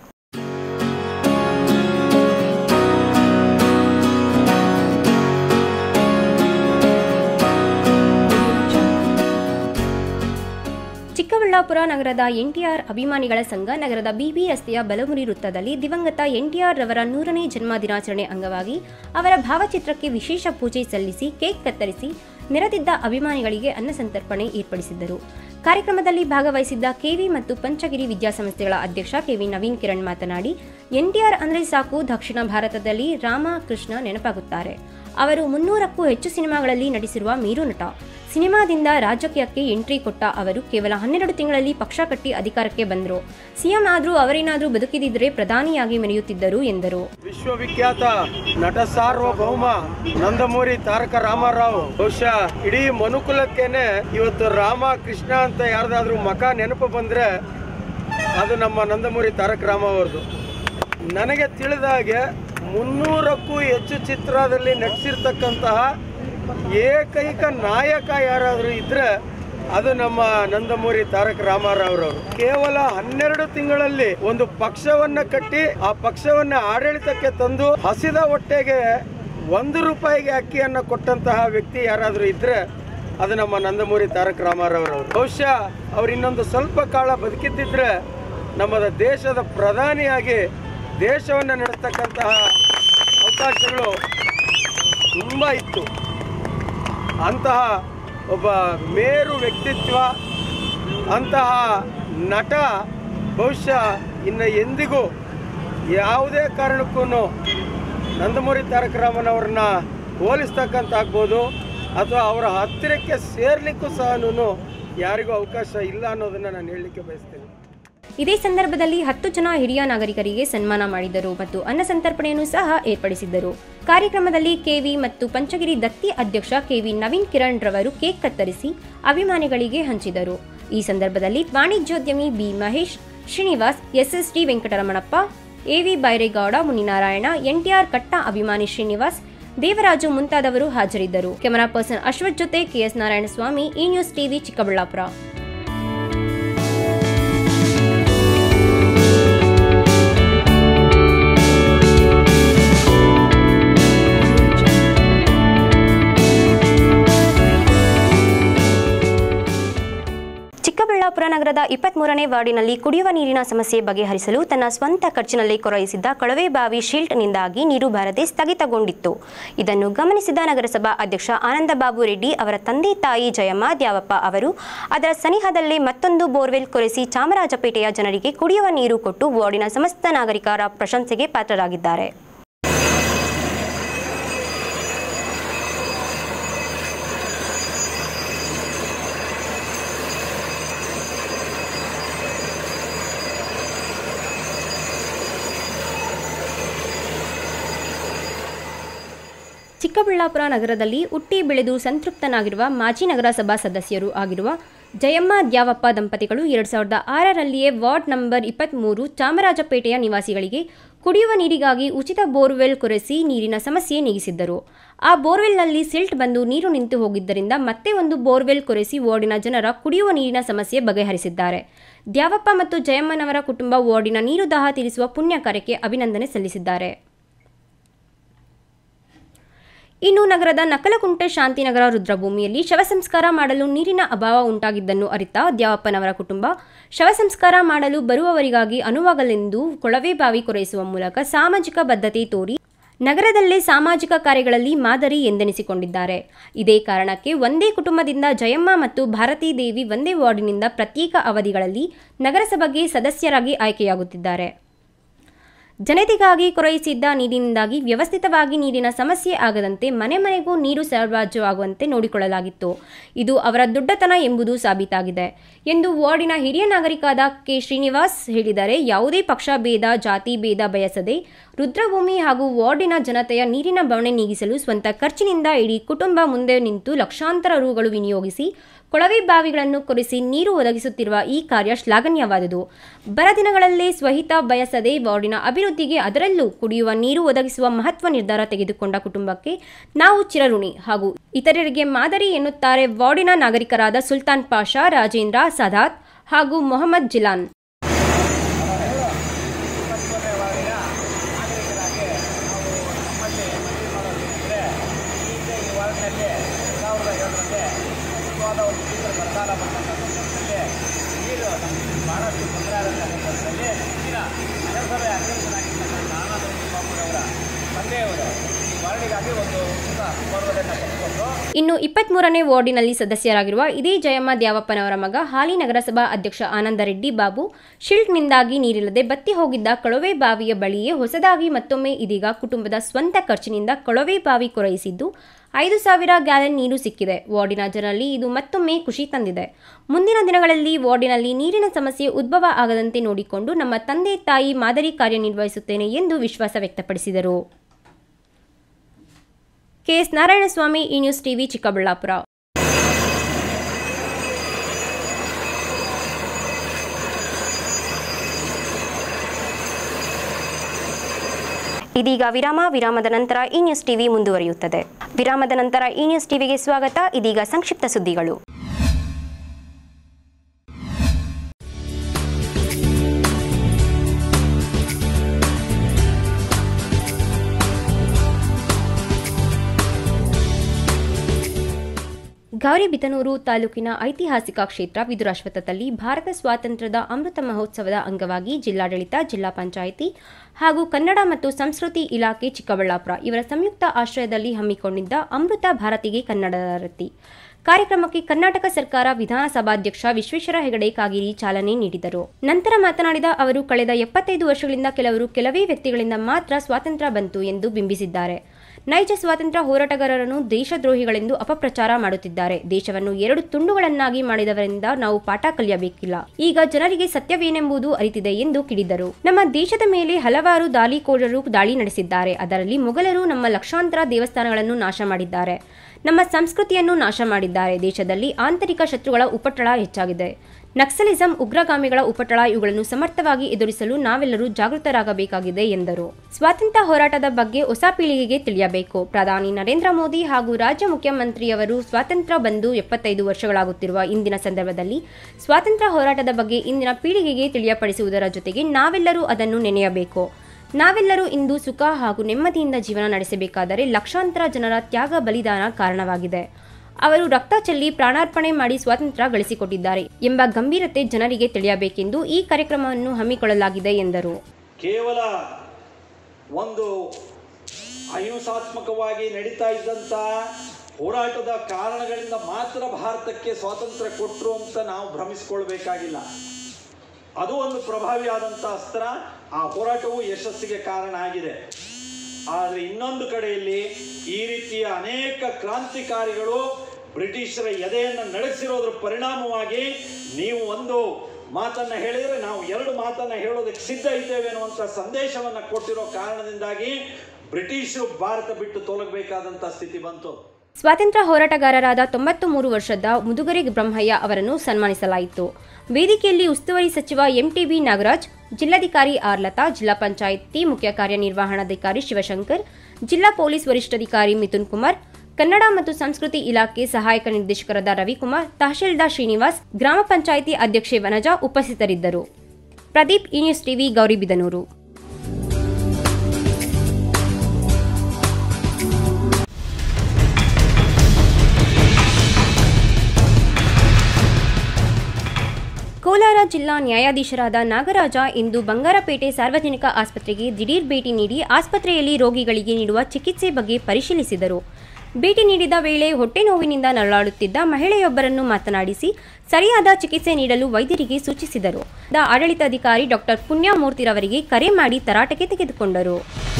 ಚಿಕ್ಕಬಳ್ಳಾಪುರ ನಗರದ ಎನ್ಟಿಆರ್ ಅಭಿಮಾನಿಗಳ ಸಂಘ ನಗರದ ಬಿಬಿ ರಸ್ತೆಯ ಬಲಮುರಿ ವೃತ್ತದಲ್ಲಿ ದಿವಂಗತ ಎನ್ಟಿಆರ್ ರವರ ನೂರನೇ ಜನ್ಮ ದಿನಾಚರಣೆ ಅಂಗವಾಗಿ ಅವರ ಭಾವಚಿತ್ರಕ್ಕೆ ವಿಶೇಷ ಪೂಜೆ ಸಲ್ಲಿಸಿ ಕೇಕ್ ಕತ್ತರಿಸಿ ನೆರೆದಿದ್ದ ಅಭಿಮಾನಿಗಳಿಗೆ ಅನ್ನ ಸಂತರ್ಪಣೆ ಏರ್ಪಡಿಸಿದ್ದರು ಕಾರ್ಯಕ್ರಮದಲ್ಲಿ ಭಾಗವಹಿಸಿದ್ದ ಕೆವಿ ಮತ್ತು ಪಂಚಗಿರಿ ವಿದ್ಯಾಸಂಸ್ಥೆಗಳ ಅಧ್ಯಕ್ಷ ಕೆವಿ ನವೀನ್ ಕಿರಣ್ ಮಾತನಾಡಿ ಎನ್ಟಿಆರ್ ಅಂದರೆ ಸಾಕು ದಕ್ಷಿಣ ಭಾರತದಲ್ಲಿ ರಾಮ ಕೃಷ್ಣ ನೆನಪಾಗುತ್ತಾರೆ ಅವರು ಮುನ್ನೂರಕ್ಕೂ ಹೆಚ್ಚು ಸಿನಿಮಾಗಳಲ್ಲಿ ನಟಿಸಿರುವ ಮೇರು ನಟ ಸಿನಿಮಾದಿಂದ ರಾಜಕೀಯಕ್ಕೆ ಎಂಟ್ರಿ ಕೊಟ್ಟ ಅವರು ಕೇವಲ ಹನ್ನೆರಡು ತಿಂಗಳಲ್ಲಿ ಪಕ್ಷ ಕಟ್ಟಿ ಅಧಿಕಾರಕ್ಕೆ ಬಂದರು ಸಿಎಂ ಆದರೂ ಅವರೇನಾದರೂ ಬದುಕಿದಿದ್ದರೆ ಪ್ರಧಾನಿಯಾಗಿ ಮೆರೆಯುತ್ತಿದ್ದರು ಎಂದರು ವಿಶ್ವವಿಖ್ಯಾತ ನಟ ಸಾರ್ವಭೌಮ ನಂದಮೂರಿ ತಾರಕ ರಾಮಾರಾವ್ ಬಹುಶಃ ಇಡೀ ಮನುಕುಲಕ್ಕೇನೆ ಇವತ್ತು ರಾಮ ಕೃಷ್ಣ ಅಂತ ಯಾರ್ದಾದ್ರೂ ಮಕ ನೆನಪು ಬಂದ್ರೆ ಅದು ನಮ್ಮ ನಂದಮೂರಿ ತಾರಕ ರಾಮ ಅವ್ರದ್ದು ನನಗೆ ತಿಳಿದ ಹಾಗೆ ಮುನ್ನೂರಕ್ಕೂ ಹೆಚ್ಚು ಚಿತ್ರದಲ್ಲಿ ನಟಿಸಿರ್ತಕ್ಕಂತಹ ಏಕೈಕ ನಾಯಕ ಯಾರಾದರೂ ಇದ್ರೆ ಅದು ನಮ್ಮ ನಂದಮೂರಿ ತಾರಕ ರಾಮಾರಾವ್ರವರು ಕೇವಲ ಹನ್ನೆರಡು ತಿಂಗಳಲ್ಲಿ ಒಂದು ಪಕ್ಷವನ್ನ ಕಟ್ಟಿ ಆ ಪಕ್ಷವನ್ನ ಆಡಳಿತಕ್ಕೆ ತಂದು ಹಸಿದ ಹೊಟ್ಟೆಗೆ ಒಂದು ರೂಪಾಯಿಗೆ ಅಕ್ಕಿಯನ್ನ ಕೊಟ್ಟಂತಹ ವ್ಯಕ್ತಿ ಯಾರಾದರೂ ಇದ್ರೆ ಅದು ನಮ್ಮ ನಂದಮೂರಿ ತಾರಕ ರಾಮಾರಾವ್ರವರು ಬಹುಶಃ ಅವ್ರು ಇನ್ನೊಂದು ಸ್ವಲ್ಪ ಕಾಲ ಬದುಕಿದ್ದಿದ್ರೆ ನಮ್ಮ ದೇಶದ ಪ್ರಧಾನಿಯಾಗಿ ದೇಶವನ್ನು ನಡೆಸ್ತಕ್ಕಂತಹ ಅವಕಾಶಗಳು ತುಂಬ ಇತ್ತು ಅಂತಹ ಒಬ್ಬ ಮೇರು ವ್ಯಕ್ತಿತ್ವ ಅಂತಹ ನಟ ಬಹುಶಃ ಇನ್ನು ಎಂದಿಗೂ ಯಾವುದೇ ಕಾರಣಕ್ಕೂ ನಂದಮೂರಿ ತಾರಕ ರಾಮನವ್ರನ್ನ ಹೋಲಿಸ್ತಕ್ಕಂಥ ಆಗ್ಬೋದು ಅಥವಾ ಅವರ ಹತ್ತಿರಕ್ಕೆ ಸೇರ್ಲಿಕ್ಕೂ ಸಹ ಯಾರಿಗೂ ಅವಕಾಶ ಇಲ್ಲ ಅನ್ನೋದನ್ನು ನಾನು ಹೇಳಲಿಕ್ಕೆ ಬಯಸ್ತೇನೆ ಇದೇ ಸಂದರ್ಭದಲ್ಲಿ ಹತ್ತು ಜನ ಹಿರಿಯ ನಾಗರಿಕರಿಗೆ ಸನ್ಮಾನ ಮಾಡಿದರು ಮತ್ತು ಅನ್ನ ಸಂತರ್ಪಣೆಯನ್ನು ಸಹ ಏರ್ಪಡಿಸಿದ್ದರು ಕಾರ್ಯಕ್ರಮದಲ್ಲಿ ಕೆವಿ ಮತ್ತು ಪಂಚಗಿರಿ ದತ್ತಿ ಅಧ್ಯಕ್ಷ ಕೆವಿ ನವೀನ್ ಕಿರಣ್ ರವರು ಕೇಕ್ ಕತ್ತರಿಸಿ ಅಭಿಮಾನಿಗಳಿಗೆ ಹಂಚಿದರು ಈ ಸಂದರ್ಭದಲ್ಲಿ ವಾಣಿಜ್ಯೋದ್ಯಮಿ B Mahesh Srinivas SSD Venkataramanappa AV Byregowda Muninarayana NTR ಕಟ್ಟ ಅಭಿಮಾನಿ ಶ್ರೀನಿವಾಸ್ ದೇವರಾಜು ಮುಂತಾದವರು ಹಾಜರಿದ್ದರು ಕೆಮರಾ ಪರ್ಸನ್ ಅಶ್ವಥ್ ಜೊತೆ ಕೆಎಸ್ ನಾರಾಯಣಸ್ವಾಮಿ ಈ ನ್ಯೂಸ್ ಟಿವಿ ಚಿಕ್ಕಬಳ್ಳಾಪುರ ಚಿಕ್ಕಬಳ್ಳಾಪುರ ನಗರದ ಇಪ್ಪತ್ಮೂರನೇ ವಾರ್ಡಿನಲ್ಲಿ ಕುಡಿಯುವ ನೀರಿನ ಸಮಸ್ಯೆ ಬಗೆಹರಿಸಲು ತನ್ನ ಸ್ವಂತ ಖರ್ಚಿನಲ್ಲಿ ಕೊರಯಿಸಿದ್ದ ಕೊಳವೆಬಾವಿ ಶೀಲ್ಟ್ನಿಂದಾಗಿ ನೀರು ಬಾರದೆ ಸ್ಥಗಿತಗೊಂಡಿತ್ತು ಇದನ್ನು ಗಮನಿಸಿದ ನಗರಸಭಾ ಅಧ್ಯಕ್ಷ ಆನಂದಬಾಬು ರೆಡ್ಡಿ ಅವರ ತಂದೆ ತಾಯಿ ಜಯಮ್ಮ ದ್ಯಾವಪ್ಪ ಅವರು ಅದರ ಸನಿಹದಲ್ಲೇ ಮತ್ತೊಂದು ಬೋರ್ವೆಲ್ ಕೊರೆಸಿ ಚಾಮರಾಜಪೇಟೆಯ ಜನರಿಗೆ ಕುಡಿಯುವ ನೀರು ಕೊಟ್ಟು ವಾರ್ಡಿನ ಸಮಸ್ತ ನಾಗರಿಕರ ಪ್ರಶಂಸೆಗೆ ಪಾತ್ರರಾಗಿದ್ದಾರೆ ಚಿಕ್ಕಬಳ್ಳಾಪುರ ನಗರದಲ್ಲಿ ಹುಟ್ಟಿ ಬೆಳೆದು ಸಂತೃಪ್ತನಾಗಿರುವ ಮಾಜಿ ನಗರಸಭಾ ಸದಸ್ಯರು ಆಗಿರುವ ಜಯಮ್ಮ ದ್ಯಾವಪ್ಪ ದಂಪತಿಗಳು ಎರಡು ಸಾವಿರದ ಆರರಲ್ಲಿಯೇ ವಾರ್ಡ್ ನಂಬರ್ ಇಪ್ಪತ್ತ್ಮೂರು ಚಾಮರಾಜಪೇಟೆಯ ನಿವಾಸಿಗಳಿಗೆ ಕುಡಿಯುವ ನೀರಿಗಾಗಿ ಉಚಿತ ಬೋರ್ವೆಲ್ ಕೊರೆಸಿ ನೀರಿನ ಸಮಸ್ಯೆ ನೀಗಿಸಿದ್ದರು ಆ ಬೋರ್ವೆಲ್ನಲ್ಲಿ ಸಿಲ್ಟ್ ಬಂದು ನೀರು ನಿಂತು ಹೋಗಿದ್ದರಿಂದ ಮತ್ತೆ ಒಂದು ಬೋರ್ವೆಲ್ ಕೊರೆಸಿ ವಾರ್ಡಿನ ಜನರ ಕುಡಿಯುವ ನೀರಿನ ಸಮಸ್ಯೆ ಬಗೆಹರಿಸಿದ್ದಾರೆ ದ್ಯಾವಪ್ಪ ಮತ್ತು ಜಯಮ್ಮನವರ ಕುಟುಂಬ ವಾರ್ಡಿನ ನೀರು ದಾಹ ತೀರಿಸುವ ಪುಣ್ಯ ಕಾರ್ಯಕ್ಕೆ ಅಭಿನಂದನೆ ಸಲ್ಲಿಸಿದ್ದಾರೆ ಇನ್ನು ನಗರದ ನಕಲಕುಂಟೆ ಶಾಂತಿನಗರ ರುದ್ರಭೂಮಿಯಲ್ಲಿ ಶವ ಸಂಸ್ಕಾರ ಮಾಡಲು ನೀರಿನ ಅಭಾವ ಉಂಟಾಗಿದ್ದನ್ನು ಅರಿತ ದ್ಯಾವಪ್ಪನವರ ಕುಟುಂಬ ಶವ ಸಂಸ್ಕಾರ ಮಾಡಲು ಬರುವವರಿಗಾಗಿ ಅನುವಾಗಲೆಂದು ಕೊಳವೆ ಬಾವಿ ಕೊರೆಯಿಸುವ ಮೂಲಕ ಸಾಮಾಜಿಕ ಬದ್ಧತೆ ತೋರಿ ನಗರದಲ್ಲೇ ಸಾಮಾಜಿಕ ಕಾರ್ಯಗಳಲ್ಲಿ ಮಾದರಿ ಎಂದೆನಿಸಿಕೊಂಡಿದ್ದಾರೆ ಇದೇ ಕಾರಣಕ್ಕೆ ಒಂದೇ ಕುಟುಂಬದಿಂದ ಜಯಮ್ಮ ಮತ್ತು ಭಾರತೀ ದೇವಿ ಒಂದೇ ವಾರ್ಡಿನಿಂದ ಪ್ರತ್ಯೇಕ ಅವಧಿಗಳಲ್ಲಿ ನಗರಸಭೆಗೆ ಸದಸ್ಯರಾಗಿ ಆಯ್ಕೆಯಾಗುತ್ತಿದ್ದಾರೆ ಜನತೆಗಾಗಿ ಕೊರಯಿಸಿದ್ದ ನೀರಿನಿಂದಾಗಿ ವ್ಯವಸ್ಥಿತವಾಗಿ ನೀರಿನ ಸಮಸ್ಯೆ ಆಗದಂತೆ ಮನೆ ಮನೆಗೂ ನೀರು ಸರಬರಾಜು ಆಗುವಂತೆ ನೋಡಿಕೊಳ್ಳಲಾಗಿತ್ತು ಇದು ಅವರ ದೊಡ್ಡತನ ಎಂಬುದು ಸಾಬೀತಾಗಿದೆ ಎಂದು ವಾರ್ಡಿನ ಹಿರಿಯ ನಾಗರಿಕರಾದ ಕೆ ಶ್ರೀನಿವಾಸ್ ಹೇಳಿದರೆ ಯಾವುದೇ ಪಕ್ಷ ಭೇದ ಜಾತಿ ಭೇದ ಬಯಸದೆ ರುದ್ರಭೂಮಿ ಹಾಗೂ ವಾರ್ಡಿನ ಜನತೆಯ ನೀರಿನ ಬವಣೆ ನೀಗಿಸಲು ಸ್ವಂತ ಖರ್ಚಿನಿಂದ ಇಡೀ ಕುಟುಂಬ ಮುಂದೆ ನಿಂತು ಲಕ್ಷಾಂತರ ರುಗಳು ವಿನಿಯೋಗಿಸಿ ಕೊಳವೆ ಬಾವಿಗಳನ್ನು ಕೊರೆಸಿ ನೀರು ಒದಗಿಸುತ್ತಿರುವ ಈ ಕಾರ್ಯ ಶ್ಲಾಘನೀಯವಾದುದು ಬರ ದಿನಗಳಲ್ಲೇ ಸ್ವಹಿತ ಬಯಸದೆ ವಾರ್ಡಿನ ಅಭಿವೃದ್ಧಿಗೆ ಅದರಲ್ಲೂ ಕುಡಿಯುವ ನೀರು ಒದಗಿಸುವ ಮಹತ್ವ ನಿರ್ಧಾರ ತೆಗೆದುಕೊಂಡ ಕುಟುಂಬಕ್ಕೆ ನಾವು ಚಿರಋಣಿ ಹಾಗೂ ಇತರರಿಗೆ ಮಾದರಿ ಎನ್ನುತ್ತಾರೆ ವಾರ್ಡಿನ ನಾಗರಿಕರಾದ ಸುಲ್ತಾನ್ ಪಾಷಾ ರಾಜೇಂದ್ರ ಸದಾತ್ ಹಾಗೂ ಮೊಹಮ್ಮದ್ ಜಿಲಾನ್ ಇನ್ನು ಇಪ್ಪತ್ಮೂರನೇ ವಾರ್ಡಿನಲ್ಲಿ ಸದಸ್ಯರಾಗಿರುವ ಇದೇ ಜಯಮ್ಮ ದ್ಯಾವಪ್ಪನವರ ಮಗ ಹಾಲಿ ನಗರಸಭಾ ಅಧ್ಯಕ್ಷ ಆನಂದರೆಡ್ಡಿ ಬಾಬು ಶಿಲ್ಟ್ನಿಂದಾಗಿ ನೀರಿಲ್ಲದೆ ಬತ್ತಿ ಹೋಗಿದ್ದ ಕೊಳವೆ ಬಾವಿಯ ಬಳಿಯೇ ಹೊಸದಾಗಿ ಮತ್ತೊಮ್ಮೆ ಇದೀಗ ಕುಟುಂಬದ ಸ್ವಂತ ಖರ್ಚಿನಿಂದ ಕೊಳವೆ ಬಾವಿ ಕೊರಯಿಸಿದ್ದು ಐದು ಸಾವಿರ ಗ್ಯಾಲನ್ ನೀರು ಸಿಕ್ಕಿದೆ ವಾರ್ಡಿನ ಜನರಲ್ಲಿ ಇದು ಮತ್ತೊಮ್ಮೆ ಖುಷಿ ತಂದಿದೆ ಮುಂದಿನ ದಿನಗಳಲ್ಲಿ ವಾರ್ಡಿನಲ್ಲಿ ನೀರಿನ ಸಮಸ್ಯೆ ಉದ್ಭವ ಆಗದಂತೆ ನೋಡಿಕೊಂಡು ನಮ್ಮ ತಂದೆ ತಾಯಿ ಮಾದರಿ ಕಾರ್ಯನಿರ್ವಹಿಸುತ್ತೇನೆ ಎಂದು ವಿಶ್ವಾಸ ವ್ಯಕ್ತಪಡಿಸಿದರು ಕೆಎಸ್ ನಾರಾಯಣಸ್ವಾಮಿ ಈ ನ್ಯೂಸ್ ಟಿವಿ ಚಿಕ್ಕಬಳ್ಳಾಪುರ ಇದೀಗ ವಿರಾಮ ವಿರಾಮದ ನಂತರ ಈ ನ್ಯೂಸ್ ಟಿವಿ ಮುಂದುವರಿಯುತ್ತದೆ ವಿರಾಮದ ನಂತರ ಈ ನ್ಯೂಸ್ ಟಿವಿಗೆ ಸ್ವಾಗತ ಇದೀಗ ಸಂಕ್ಷಿಪ್ತ ಸುದ್ದಿಗಳು ಗೌರಿಬಿದನೂರು ತಾಲೂಕಿನ ಐತಿಹಾಸಿಕ ಕ್ಷೇತ್ರ ವಿದುರಾಶ್ವತ್ಥದಲ್ಲಿ ಭಾರತ ಸ್ವಾತಂತ್ರ್ಯದ ಅಮೃತ ಮಹೋತ್ಸವದ ಅಂಗವಾಗಿ ಜಿಲ್ಲಾಡಳಿತ ಜಿಲ್ಲಾ ಪಂಚಾಯಿತಿ ಹಾಗೂ ಕನ್ನಡ ಮತ್ತು ಸಂಸ್ಕೃತಿ ಇಲಾಖೆ ಚಿಕ್ಕಬಳ್ಳಾಪುರ ಇವರ ಸಂಯುಕ್ತ ಆಶ್ರಯದಲ್ಲಿ ಹಮ್ಮಿಕೊಂಡಿದ್ದ ಅಮೃತ ಭಾರತಿಗೆ ಕನ್ನಡದ ರತಿ ಕಾರ್ಯಕ್ರಮಕ್ಕೆ ಕರ್ನಾಟಕ ಸರ್ಕಾರ ವಿಧಾನಸಭಾಧ್ಯಕ್ಷ ವಿಶ್ವೇಶ್ವರ ಹೆಗಡೆ ಕಾಗೇರಿ ಚಾಲನೆ ನೀಡಿದರು ನಂತರ ಮಾತನಾಡಿದ ಅವರು ಕಳೆದ ಎಪ್ಪತ್ತೈದು ವರ್ಷಗಳಿಂದ ಕೆಲವರು ಕೆಲವೇ ವ್ಯಕ್ತಿಗಳಿಂದ ಮಾತ್ರ ಸ್ವಾತಂತ್ರ್ಯ ಬಂತು ಎಂದು ಬಿಂಬಿಸಿದ್ದಾರೆ ನೈಜ ಸ್ವಾತಂತ್ರ್ಯ ಹೋರಾಟಗಾರರನ್ನು ದೇಶದ್ರೋಹಿಗಳೆಂದು ಅಪಪ್ರಚಾರ ಮಾಡುತ್ತಿದ್ದಾರೆ ದೇಶವನ್ನು ಎರಡು ತುಂಡುಗಳನ್ನಾಗಿ ಮಾಡಿದವರಿಂದ ನಾವು ಪಾಠ ಕಲಿಯಬೇಕಿಲ್ಲ ಈಗ ಜನರಿಗೆ ಸತ್ಯವೇನೆಂಬುದು ಅರಿತಿದೆ ಎಂದು ಕಿಡಿದರು ನಮ್ಮ ದೇಶದ ಮೇಲೆ ಹಲವಾರು ದಾಳಿಕೋರರು ದಾಳಿ ನಡೆಸಿದ್ದಾರೆ ಅದರಲ್ಲಿ ಮೊಘಲರು ನಮ್ಮ ಲಕ್ಷಾಂತರ ದೇವಸ್ಥಾನಗಳನ್ನು ನಾಶ ಮಾಡಿದ್ದಾರೆ ನಮ್ಮ ಸಂಸ್ಕೃತಿಯನ್ನು ನಾಶ ಮಾಡಿದ್ದಾರೆ ದೇಶದಲ್ಲಿ ಆಂತರಿಕ ಶತ್ರುಗಳ ಉಪಟಳ ಹೆಚ್ಚಾಗಿದೆ ನಕ್ಸಲಿಸಂ ಉಗ್ರಗಾಮಿಗಳ ಉಪಟಳ ಇವುಗಳನ್ನು ಸಮರ್ಥವಾಗಿ ಎದುರಿಸಲು ನಾವೆಲ್ಲರೂ ಜಾಗೃತರಾಗಬೇಕಾಗಿದೆ ಎಂದರು ಸ್ವಾತಂತ್ರ್ಯ ಹೋರಾಟದ ಬಗ್ಗೆ ಹೊಸ ಪೀಳಿಗೆಗೆ ತಿಳಿಯಬೇಕು ಪ್ರಧಾನಿ ನರೇಂದ್ರ ಮೋದಿ ಹಾಗೂ ರಾಜ್ಯ ಮುಖ್ಯಮಂತ್ರಿಯವರು ಸ್ವಾತಂತ್ರ್ಯ ಬಂದು ಎಪ್ಪತ್ತೈದು ವರ್ಷಗಳಾಗುತ್ತಿರುವ ಇಂದಿನ ಸಂದರ್ಭದಲ್ಲಿ ಸ್ವಾತಂತ್ರ್ಯ ಹೋರಾಟದ ಬಗ್ಗೆ ಇಂದಿನ ಪೀಳಿಗೆಗೆ ತಿಳಿಯಪಡಿಸುವುದರ ಜೊತೆಗೆ ನಾವೆಲ್ಲರೂ ಅದನ್ನು ನೆನೆಯಬೇಕು ನಾವೆಲ್ಲರೂ ಇಂದು ಸುಖ ಹಾಗೂ ನೆಮ್ಮದಿಯಿಂದ ಜೀವನ ನಡೆಸಬೇಕಾದರೆ ಲಕ್ಷಾಂತರ ಜನರ ತ್ಯಾಗ ಬಲಿದಾನ ಕಾರಣವಾಗಿದೆ ಅವರು ರಕ್ತ ಚೆಲ್ಲಿ ಪ್ರಾಣಾರ್ಪಣೆ ಮಾಡಿ ಸ್ವಾತಂತ್ರ್ಯ ಗಳಿಸಿಕೊಟ್ಟಿದ್ದಾರೆ ಎಂಬ ಗಂಭೀರತೆ ಜನರಿಗೆ ತಿಳಿಯಬೇಕೆಂದು ಈ ಕಾರ್ಯಕ್ರಮವನ್ನು ಹಮ್ಮಿಕೊಳ್ಳಲಾಗಿದೆ ಎಂದರು ಕೇವಲ ಒಂದು ಅಹಿಂಸಾತ್ಮಕವಾಗಿ ನಡೀತಾ ಇದ್ದಂಥ ಹೋರಾಟದ ಕಾರಣಗಳಿಂದ ಮಾತ್ರ ಭಾರತಕ್ಕೆ ಸ್ವಾತಂತ್ರ್ಯ ಕೊಟ್ಟರು ಅಂತ ನಾವು ಭ್ರಮಿಸ್ಕೊಳ್ಬೇಕಾಗಿಲ್ಲ ಅದು ಒಂದು ಪ್ರಭಾವಿಯಾದಂಥ ಅಸ್ತ್ರ ಆ ಹೋರಾಟವು ಯಶಸ್ಸಿಗೆ ಕಾರಣ ಆಗಿದೆ ಆದರೆ ಇನ್ನೊಂದು ಕಡೆಯಲ್ಲಿ ಈ ರೀತಿಯ ಅನೇಕ ಕ್ರಾಂತಿಕಾರಿಗಳು ಬ್ರಿಟಿಷರ ಎದೆಯನ್ನು ನಡೆಸಿರೋದ್ರ ಪರಿಣಾಮವಾಗಿ ನೀವು ಒಂದು ಮಾತನ್ನ ಹೇಳಿದರೆ ನಾವು ಎರಡು ಮಾತನ್ನ ಹೇಳೋದಕ್ಕೆ ಸಿದ್ಧ ಇದ್ದೇವೆ ಅನ್ನುವಂಥ ಸಂದೇಶವನ್ನು ಕೊಟ್ಟಿರೋ ಕಾರಣದಿಂದಾಗಿ ಬ್ರಿಟಿಷರು ಭಾರತ ಬಿಟ್ಟು ತೊಲಗಬೇಕಾದಂಥ ಸ್ಥಿತಿ ಬಂತು ಸ್ವಾತಂತ್ರ್ಯ ಹೋರಾಟಗಾರರಾದ ತೊಂಬತ್ತು ಮೂರು ವರ್ಷದ ಮುದುಗರಿ ಬ್ರಹ್ಮಯ್ಯ ಅವರನ್ನು ಸನ್ಮಾನಿಸಲಾಯಿತು ವೇದಿಕೆಯಲ್ಲಿ ಉಸ್ತುವಾರಿ ಸಚಿವ ಎಂಟಿಬಿ ನಾಗರಾಜ್ ಜಿಲ್ಲಾಧಿಕಾರಿ ಆರ್ ಲತಾ ಜಿಲ್ಲಾ ಪಂಚಾಯಿತಿ ಮುಖ್ಯ ಕಾರ್ಯನಿರ್ವಹಣಾಧಿಕಾರಿ ಶಿವಶಂಕರ್ ಜಿಲ್ಲಾ ಪೊಲೀಸ್ ವರಿಷ್ಠಾಧಿಕಾರಿ ಮಿಥುನ್ ಕುಮಾರ್ ಕನ್ನಡ ಮತ್ತು ಸಂಸ್ಕೃತಿ ಇಲಾಖೆ ಸಹಾಯಕ ನಿರ್ದೇಶಕರಾದ ರವಿಕುಮಾರ್ ತಹಶೀಲ್ದಾರ್ ಶ್ರೀನಿವಾಸ್ ಗ್ರಾಮ ಪಂಚಾಯಿತಿ ಅಧ್ಯಕ್ಷೆ ವನಜಾ ಉಪಸ್ಥಿತರಿದ್ದರು ಪ್ರದೀಪ್ ಈ ನ್ಯೂಸ್ ಟಿವಿ ಗೌರಿಬಿದನೂರು ಕೋಲಾರ ಜಿಲ್ಲಾ ನ್ಯಾಯಾಧೀಶರಾದ ನಾಗರಾಜ ಇಂದು ಬಂಗಾರಪೇಟೆ ಸಾರ್ವಜನಿಕ ಆಸ್ಪತ್ರೆಗೆ ದಿಢೀರ್ ಭೇಟಿ ನೀಡಿ ಆಸ್ಪತ್ರೆಯಲ್ಲಿ ರೋಗಿಗಳಿಗೆ ನೀಡುವ ಚಿಕಿತ್ಸೆ ಬಗ್ಗೆ ಪರಿಶೀಲಿಸಿದರು ಭೇಟಿ ನೀಡಿದ ವೇಳೆ ಹೊಟ್ಟೆ ನೋವಿನಿಂದ ನರಳಾಡುತ್ತಿದ್ದ ಮಹಿಳೆಯೊಬ್ಬರನ್ನು ಮಾತನಾಡಿಸಿ ಸರಿಯಾದ ಚಿಕಿತ್ಸೆ ನೀಡಲು ವೈದ್ಯರಿಗೆ ಸೂಚಿಸಿದರು ದ ಆಡಳಿತಾಧಿಕಾರಿ ಡಾಕ್ಟರ್ ಪುಣ್ಯಮೂರ್ತಿರವರಿಗೆ ಕರೆ ಮಾಡಿ ತರಾಟೆಗೆ ತೆಗೆದುಕೊಂಡರು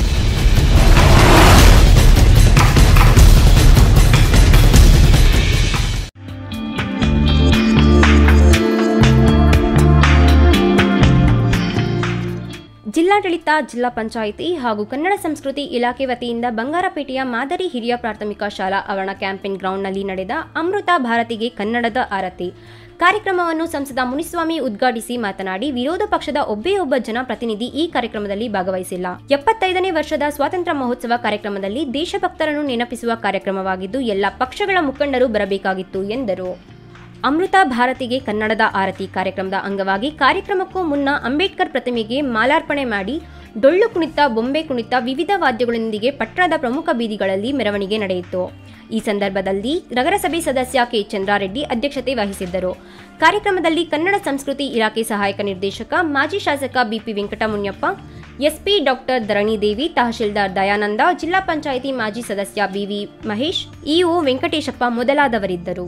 ಜಿಲ್ಲಾಡಳಿತ ಜಿಲ್ಲಾ ಪಂಚಾಯಿತಿ ಹಾಗೂ ಕನ್ನಡ ಸಂಸ್ಕೃತಿ ಇಲಾಖೆ ವತಿಯಿಂದ ಬಂಗಾರಪೇಟೆಯ ಮಾದರಿ ಹಿರಿಯ ಪ್ರಾಥಮಿಕ ಶಾಲಾ ಆವರಣ ಕ್ಯಾಂಪೇನ್ ಗ್ರೌಂಡ್ನಲ್ಲಿ ನಡೆದ ಅಮೃತ ಭಾರತಿಗೆ ಕನ್ನಡದ ಆರತಿ ಕಾರ್ಯಕ್ರಮವನ್ನು ಸಂಸದ ಮುನಿಸ್ವಾಮಿ ಉದ್ಘಾಟಿಸಿ ಮಾತನಾಡಿ ವಿರೋಧ ಪಕ್ಷದ ಒಬ್ಬೇ ಒಬ್ಬ ಜನಪ್ರತಿನಿಧಿ ಈ ಕಾರ್ಯಕ್ರಮದಲ್ಲಿ ಭಾಗವಹಿಸಿಲ್ಲ ಎಪ್ಪತ್ತೈದನೇ ವರ್ಷದ ಸ್ವಾತಂತ್ರ್ಯ ಮಹೋತ್ಸವ ಕಾರ್ಯಕ್ರಮದಲ್ಲಿ ದೇಶಭಕ್ತರನ್ನು ನೆನಪಿಸುವ ಕಾರ್ಯಕ್ರಮವಾಗಿದ್ದು ಎಲ್ಲ ಪಕ್ಷಗಳ ಮುಖಂಡರು ಬರಬೇಕಾಗಿತ್ತು ಎಂದರು ಅಮೃತ ಭಾರತಿಗೆ ಕನ್ನಡದ ಆರತಿ ಕಾರ್ಯಕ್ರಮದ ಅಂಗವಾಗಿ ಕಾರ್ಯಕ್ರಮಕ್ಕೂ ಮುನ್ನ ಅಂಬೇಡ್ಕರ್ ಪ್ರತಿಮೆಗೆ ಮಾಲಾರ್ಪಣೆ ಮಾಡಿ ಡೊಳ್ಳು ಕುಣಿತ ಬೊಂಬೆ ಕುಣಿತ ವಿವಿಧ ವಾದ್ಯಗಳೊಂದಿಗೆ ಪಟ್ಟಣದ ಪ್ರಮುಖ ಬೀದಿಗಳಲ್ಲಿ ಮೆರವಣಿಗೆ ನಡೆಯಿತು ಈ ಸಂದರ್ಭದಲ್ಲಿ ನಗರಸಭೆ ಸದಸ್ಯ ಕೆ ಚಂದ್ರಾರೆಡ್ಡಿ ಅಧ್ಯಕ್ಷತೆ ವಹಿಸಿದ್ದರು ಕಾರ್ಯಕ್ರಮದಲ್ಲಿ ಕನ್ನಡ ಸಂಸ್ಕೃತಿ ಇಲಾಖೆ ಸಹಾಯಕ ನಿರ್ದೇಶಕ ಮಾಜಿ ಶಾಸಕ BP Venkatamuniyappa SP doctor Dharanidevi ತಹಶೀಲ್ದಾರ್ ದಯಾನಂದ ಜಿಲ್ಲಾ ಪಂಚಾಯಿತಿ ಮಾಜಿ ಸದಸ್ಯ ಬಿವಿ ಮಹೇಶ್ ಇಒ ವೆಂಕಟೇಶಪ್ಪ ಮೊದಲಾದವರಿದ್ದರು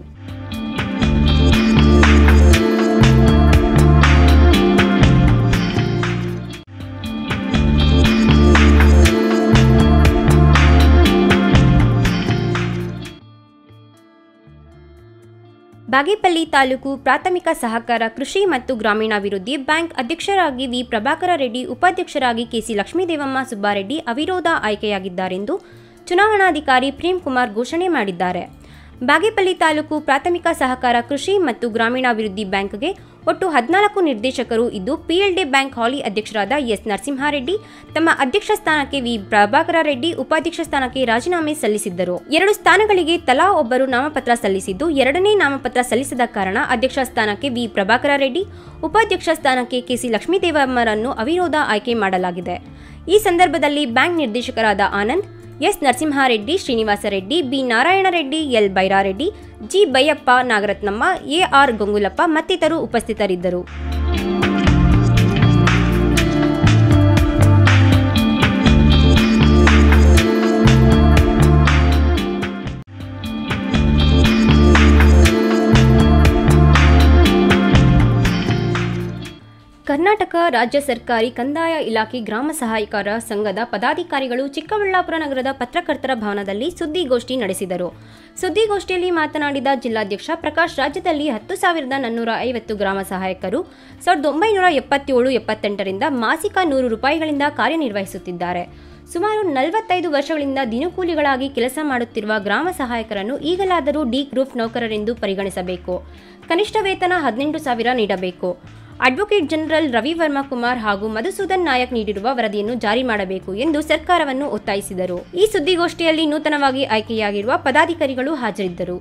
ಬಾಗೇಪಲ್ಲಿ ತಾಲೂಕು ಪ್ರಾಥಮಿಕ ಸಹಕಾರ ಕೃಷಿ ಮತ್ತು ಗ್ರಾಮೀಣಾಭಿವೃದ್ಧಿ ಬ್ಯಾಂಕ್ ಅಧ್ಯಕ್ಷರಾಗಿ ವಿ ಪ್ರಭಾಕರ ರೆಡ್ಡಿ ಉಪಾಧ್ಯಕ್ಷರಾಗಿ ಕೆಸಿ ಲಕ್ಷ್ಮೀದೇವಮ್ಮ ಸುಬ್ಬಾರೆಡ್ಡಿ ಅವಿರೋಧ ಆಯ್ಕೆಯಾಗಿದ್ದಾರೆಂದು ಚುನಾವಣಾಧಿಕಾರಿ ಪ್ರೇಮ್ ಕುಮಾರ್ ಘೋಷಣೆ ಮಾಡಿದ್ದಾರೆ ಬಾಗೇಪಲ್ಲಿ ತಾಲೂಕು ಪ್ರಾಥಮಿಕ ಸಹಕಾರ ಕೃಷಿ ಮತ್ತು ಗ್ರಾಮೀಣಾಭಿವೃದ್ಧಿ ಬ್ಯಾಂಕ್ಗೆ ಒಟ್ಟು ಹದಿನಾಲ್ಕು ನಿರ್ದೇಶಕರು ಇದ್ದು ಪಿಎಲ್ಡಿ ಬ್ಯಾಂಕ್ ಹಾಲಿ ಅಧ್ಯಕ್ಷರಾದ ಎಸ್ ನರಸಿಂಹಾರೆಡ್ಡಿ ತಮ್ಮ ಅಧ್ಯಕ್ಷ ಸ್ಥಾನಕ್ಕೆ ವಿ ಪ್ರಭಾಕರ ರೆಡ್ಡಿ ಉಪಾಧ್ಯಕ್ಷ ಸ್ಥಾನಕ್ಕೆ ರಾಜೀನಾಮೆ ಸಲ್ಲಿಸಿದ್ದರು ಎರಡು ಸ್ಥಾನಗಳಿಗೆ ತಲಾ ಒಬ್ಬರು ನಾಮಪತ್ರ ಸಲ್ಲಿಸಿದ್ದು ಎರಡನೇ ನಾಮಪತ್ರ ಸಲ್ಲಿಸದ ಕಾರಣ ಅಧ್ಯಕ್ಷ ಸ್ಥಾನಕ್ಕೆ ವಿ ಪ್ರಭಾಕರ ರೆಡ್ಡಿ ಉಪಾಧ್ಯಕ್ಷ ಸ್ಥಾನಕ್ಕೆ ಕೆಸಿ ಲಕ್ಷ್ಮೀದೇವಮ್ಮರನ್ನು ಅವಿರೋಧ ಆಯ್ಕೆ ಮಾಡಲಾಗಿದೆ ಈ ಸಂದರ್ಭದಲ್ಲಿ ಬ್ಯಾಂಕ್ ನಿರ್ದೇಶಕರಾದ Anand S Narasimhareddy Srinivasa Reddy B Narayana Reddy L Bairareddy G Baiyappa Nagarathnamma A R Gangulappa ಮತ್ತಿತರರು ಉಪಸ್ಥಿತರಿದ್ದರು ಕರ್ನಾಟಕ ರಾಜ್ಯ ಸರ್ಕಾರಿ ಕಂದಾಯ ಇಲಾಖೆ ಗ್ರಾಮ ಸಹಾಯಕರ ಸಂಘದ ಪದಾಧಿಕಾರಿಗಳು ಚಿಕ್ಕಬಳ್ಳಾಪುರ ನಗರದ ಪತ್ರಕರ್ತರ ಭವನದಲ್ಲಿ ಸುದ್ದಿಗೋಷ್ಠಿ ನಡೆಸಿದರು ಸುದ್ದಿಗೋಷ್ಠಿಯಲ್ಲಿ ಮಾತನಾಡಿದ ಜಿಲ್ಲಾಧ್ಯಕ್ಷ ಪ್ರಕಾಶ್ ರಾಜ್ಯದಲ್ಲಿ ಹತ್ತು ಸಾವಿರದ ನಾನ್ನೂರ ಐವತ್ತು ಗ್ರಾಮ ಸಹಾಯಕರು ಸಾವಿರದ ಒಂಬೈನೂರ ಎಪ್ಪತ್ತೇಳು ಎಪ್ಪತ್ತೆಂಟರಿಂದ ಮಾಸಿಕ ನೂರು ರೂಪಾಯಿಗಳಿಂದ ಕಾರ್ಯನಿರ್ವಹಿಸುತ್ತಿದ್ದಾರೆ ಸುಮಾರು ನಲವತ್ತೈದು ವರ್ಷಗಳಿಂದ ದಿನಕೂಲಿಗಳಾಗಿ ಕೆಲಸ ಮಾಡುತ್ತಿರುವ ಗ್ರಾಮ ಸಹಾಯಕರನ್ನು ಈಗಲಾದರೂ ಡಿ ಗ್ರೂಪ್ ನೌಕರರೆಂದು ಪರಿಗಣಿಸಬೇಕು ಕನಿಷ್ಠ ವೇತನ ಹದಿನೆಂಟು ಸಾವಿರ ನೀಡಬೇಕು ಅಡ್ವೊಕೇಟ್ ಜನರಲ್ ರವಿ ವರ್ಮಾ ಕುಮಾರ್ ಹಾಗೂ ಮಧುಸೂದನ್ ನಾಯಕ್ ನೀಡಿರುವ ವರದಿಯನ್ನು ಜಾರಿ ಮಾಡಬೇಕು ಎಂದು ಸರ್ಕಾರವನ್ನು ಒತ್ತಾಯಿಸಿದರು ಈ ಸುದ್ದಿಗೋಷ್ಠಿಯಲ್ಲಿ ನೂತನವಾಗಿ ಆಯ್ಕೆಯಾಗಿರುವ ಪದಾಧಿಕಾರಿಗಳು ಹಾಜರಿದ್ದರು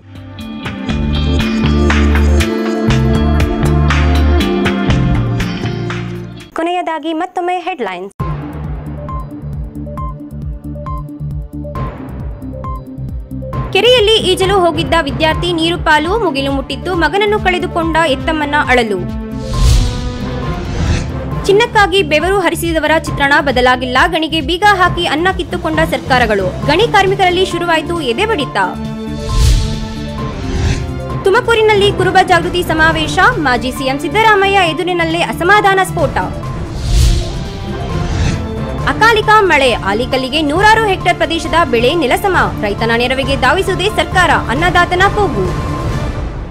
ಕೊನೆಯದಾಗಿ ಮತ್ತೊಮ್ಮೆ ಹೆಡ್ಲೈನ್ಸ್ ಕೆರೆಯಲ್ಲಿ ಈಜಲು ಹೋಗಿದ್ದ ವಿದ್ಯಾರ್ಥಿ ನೀರು ಪಾಲು ಮುಗಿಲು ಮುಟ್ಟಿದ್ದು ಮಗನನ್ನು ಕಳೆದುಕೊಂಡ ಎತ್ತಮ್ಮನ ಅಳಲು ಚಿನ್ನಕ್ಕಾಗಿ ಬೆವರು ಹರಿಸಿದವರ ಚಿತ್ರಣ ಬದಲಾಗಿಲ್ಲ ಗಣಿಗೆ ಬೀಗ ಹಾಕಿ ಅನ್ನ ಕಿತ್ತುಕೊಂಡ ಸರ್ಕಾರಗಳು ಗಣಿ ಕಾರ್ಮಿಕರಲ್ಲಿ ಶುರುವಾಯಿತು ಎದೆಬಡಿತ ತುಮಕೂರಿನಲ್ಲಿ ಕುರುಬ ಜಾಗೃತಿ ಸಮಾವೇಶ ಮಾಜಿ ಸಿಎಂ ಸಿದ್ದರಾಮಯ್ಯ ಎದುರಿನಲ್ಲೇ ಅಸಮಾಧಾನ ಸ್ಫೋಟ ಅಕಾಲಿಕ ಮಳೆ ಆಲಿಕಲ್ಲಿಗೆ ನೂರಾರು ಹೆಕ್ಟೇರ್ ಪ್ರದೇಶದ ಬೆಳೆ ನೆಲಸಮ ರೈತನ ನೆರವಿಗೆ ಧಾವಿಸುವುದೇ ಸರ್ಕಾರ ಅನ್ನದಾತನ ಕೂಗು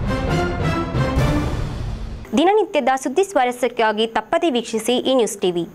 ದಿನನಿತ್ಯದ ಸುದ್ದಿ ಸ್ವಾರಸ್ಯಕ್ಕಾಗಿ ತಪ್ಪದೇ ವೀಕ್ಷಿಸಿ ಈ ನ್ಯೂಸ್ ಟಿವಿ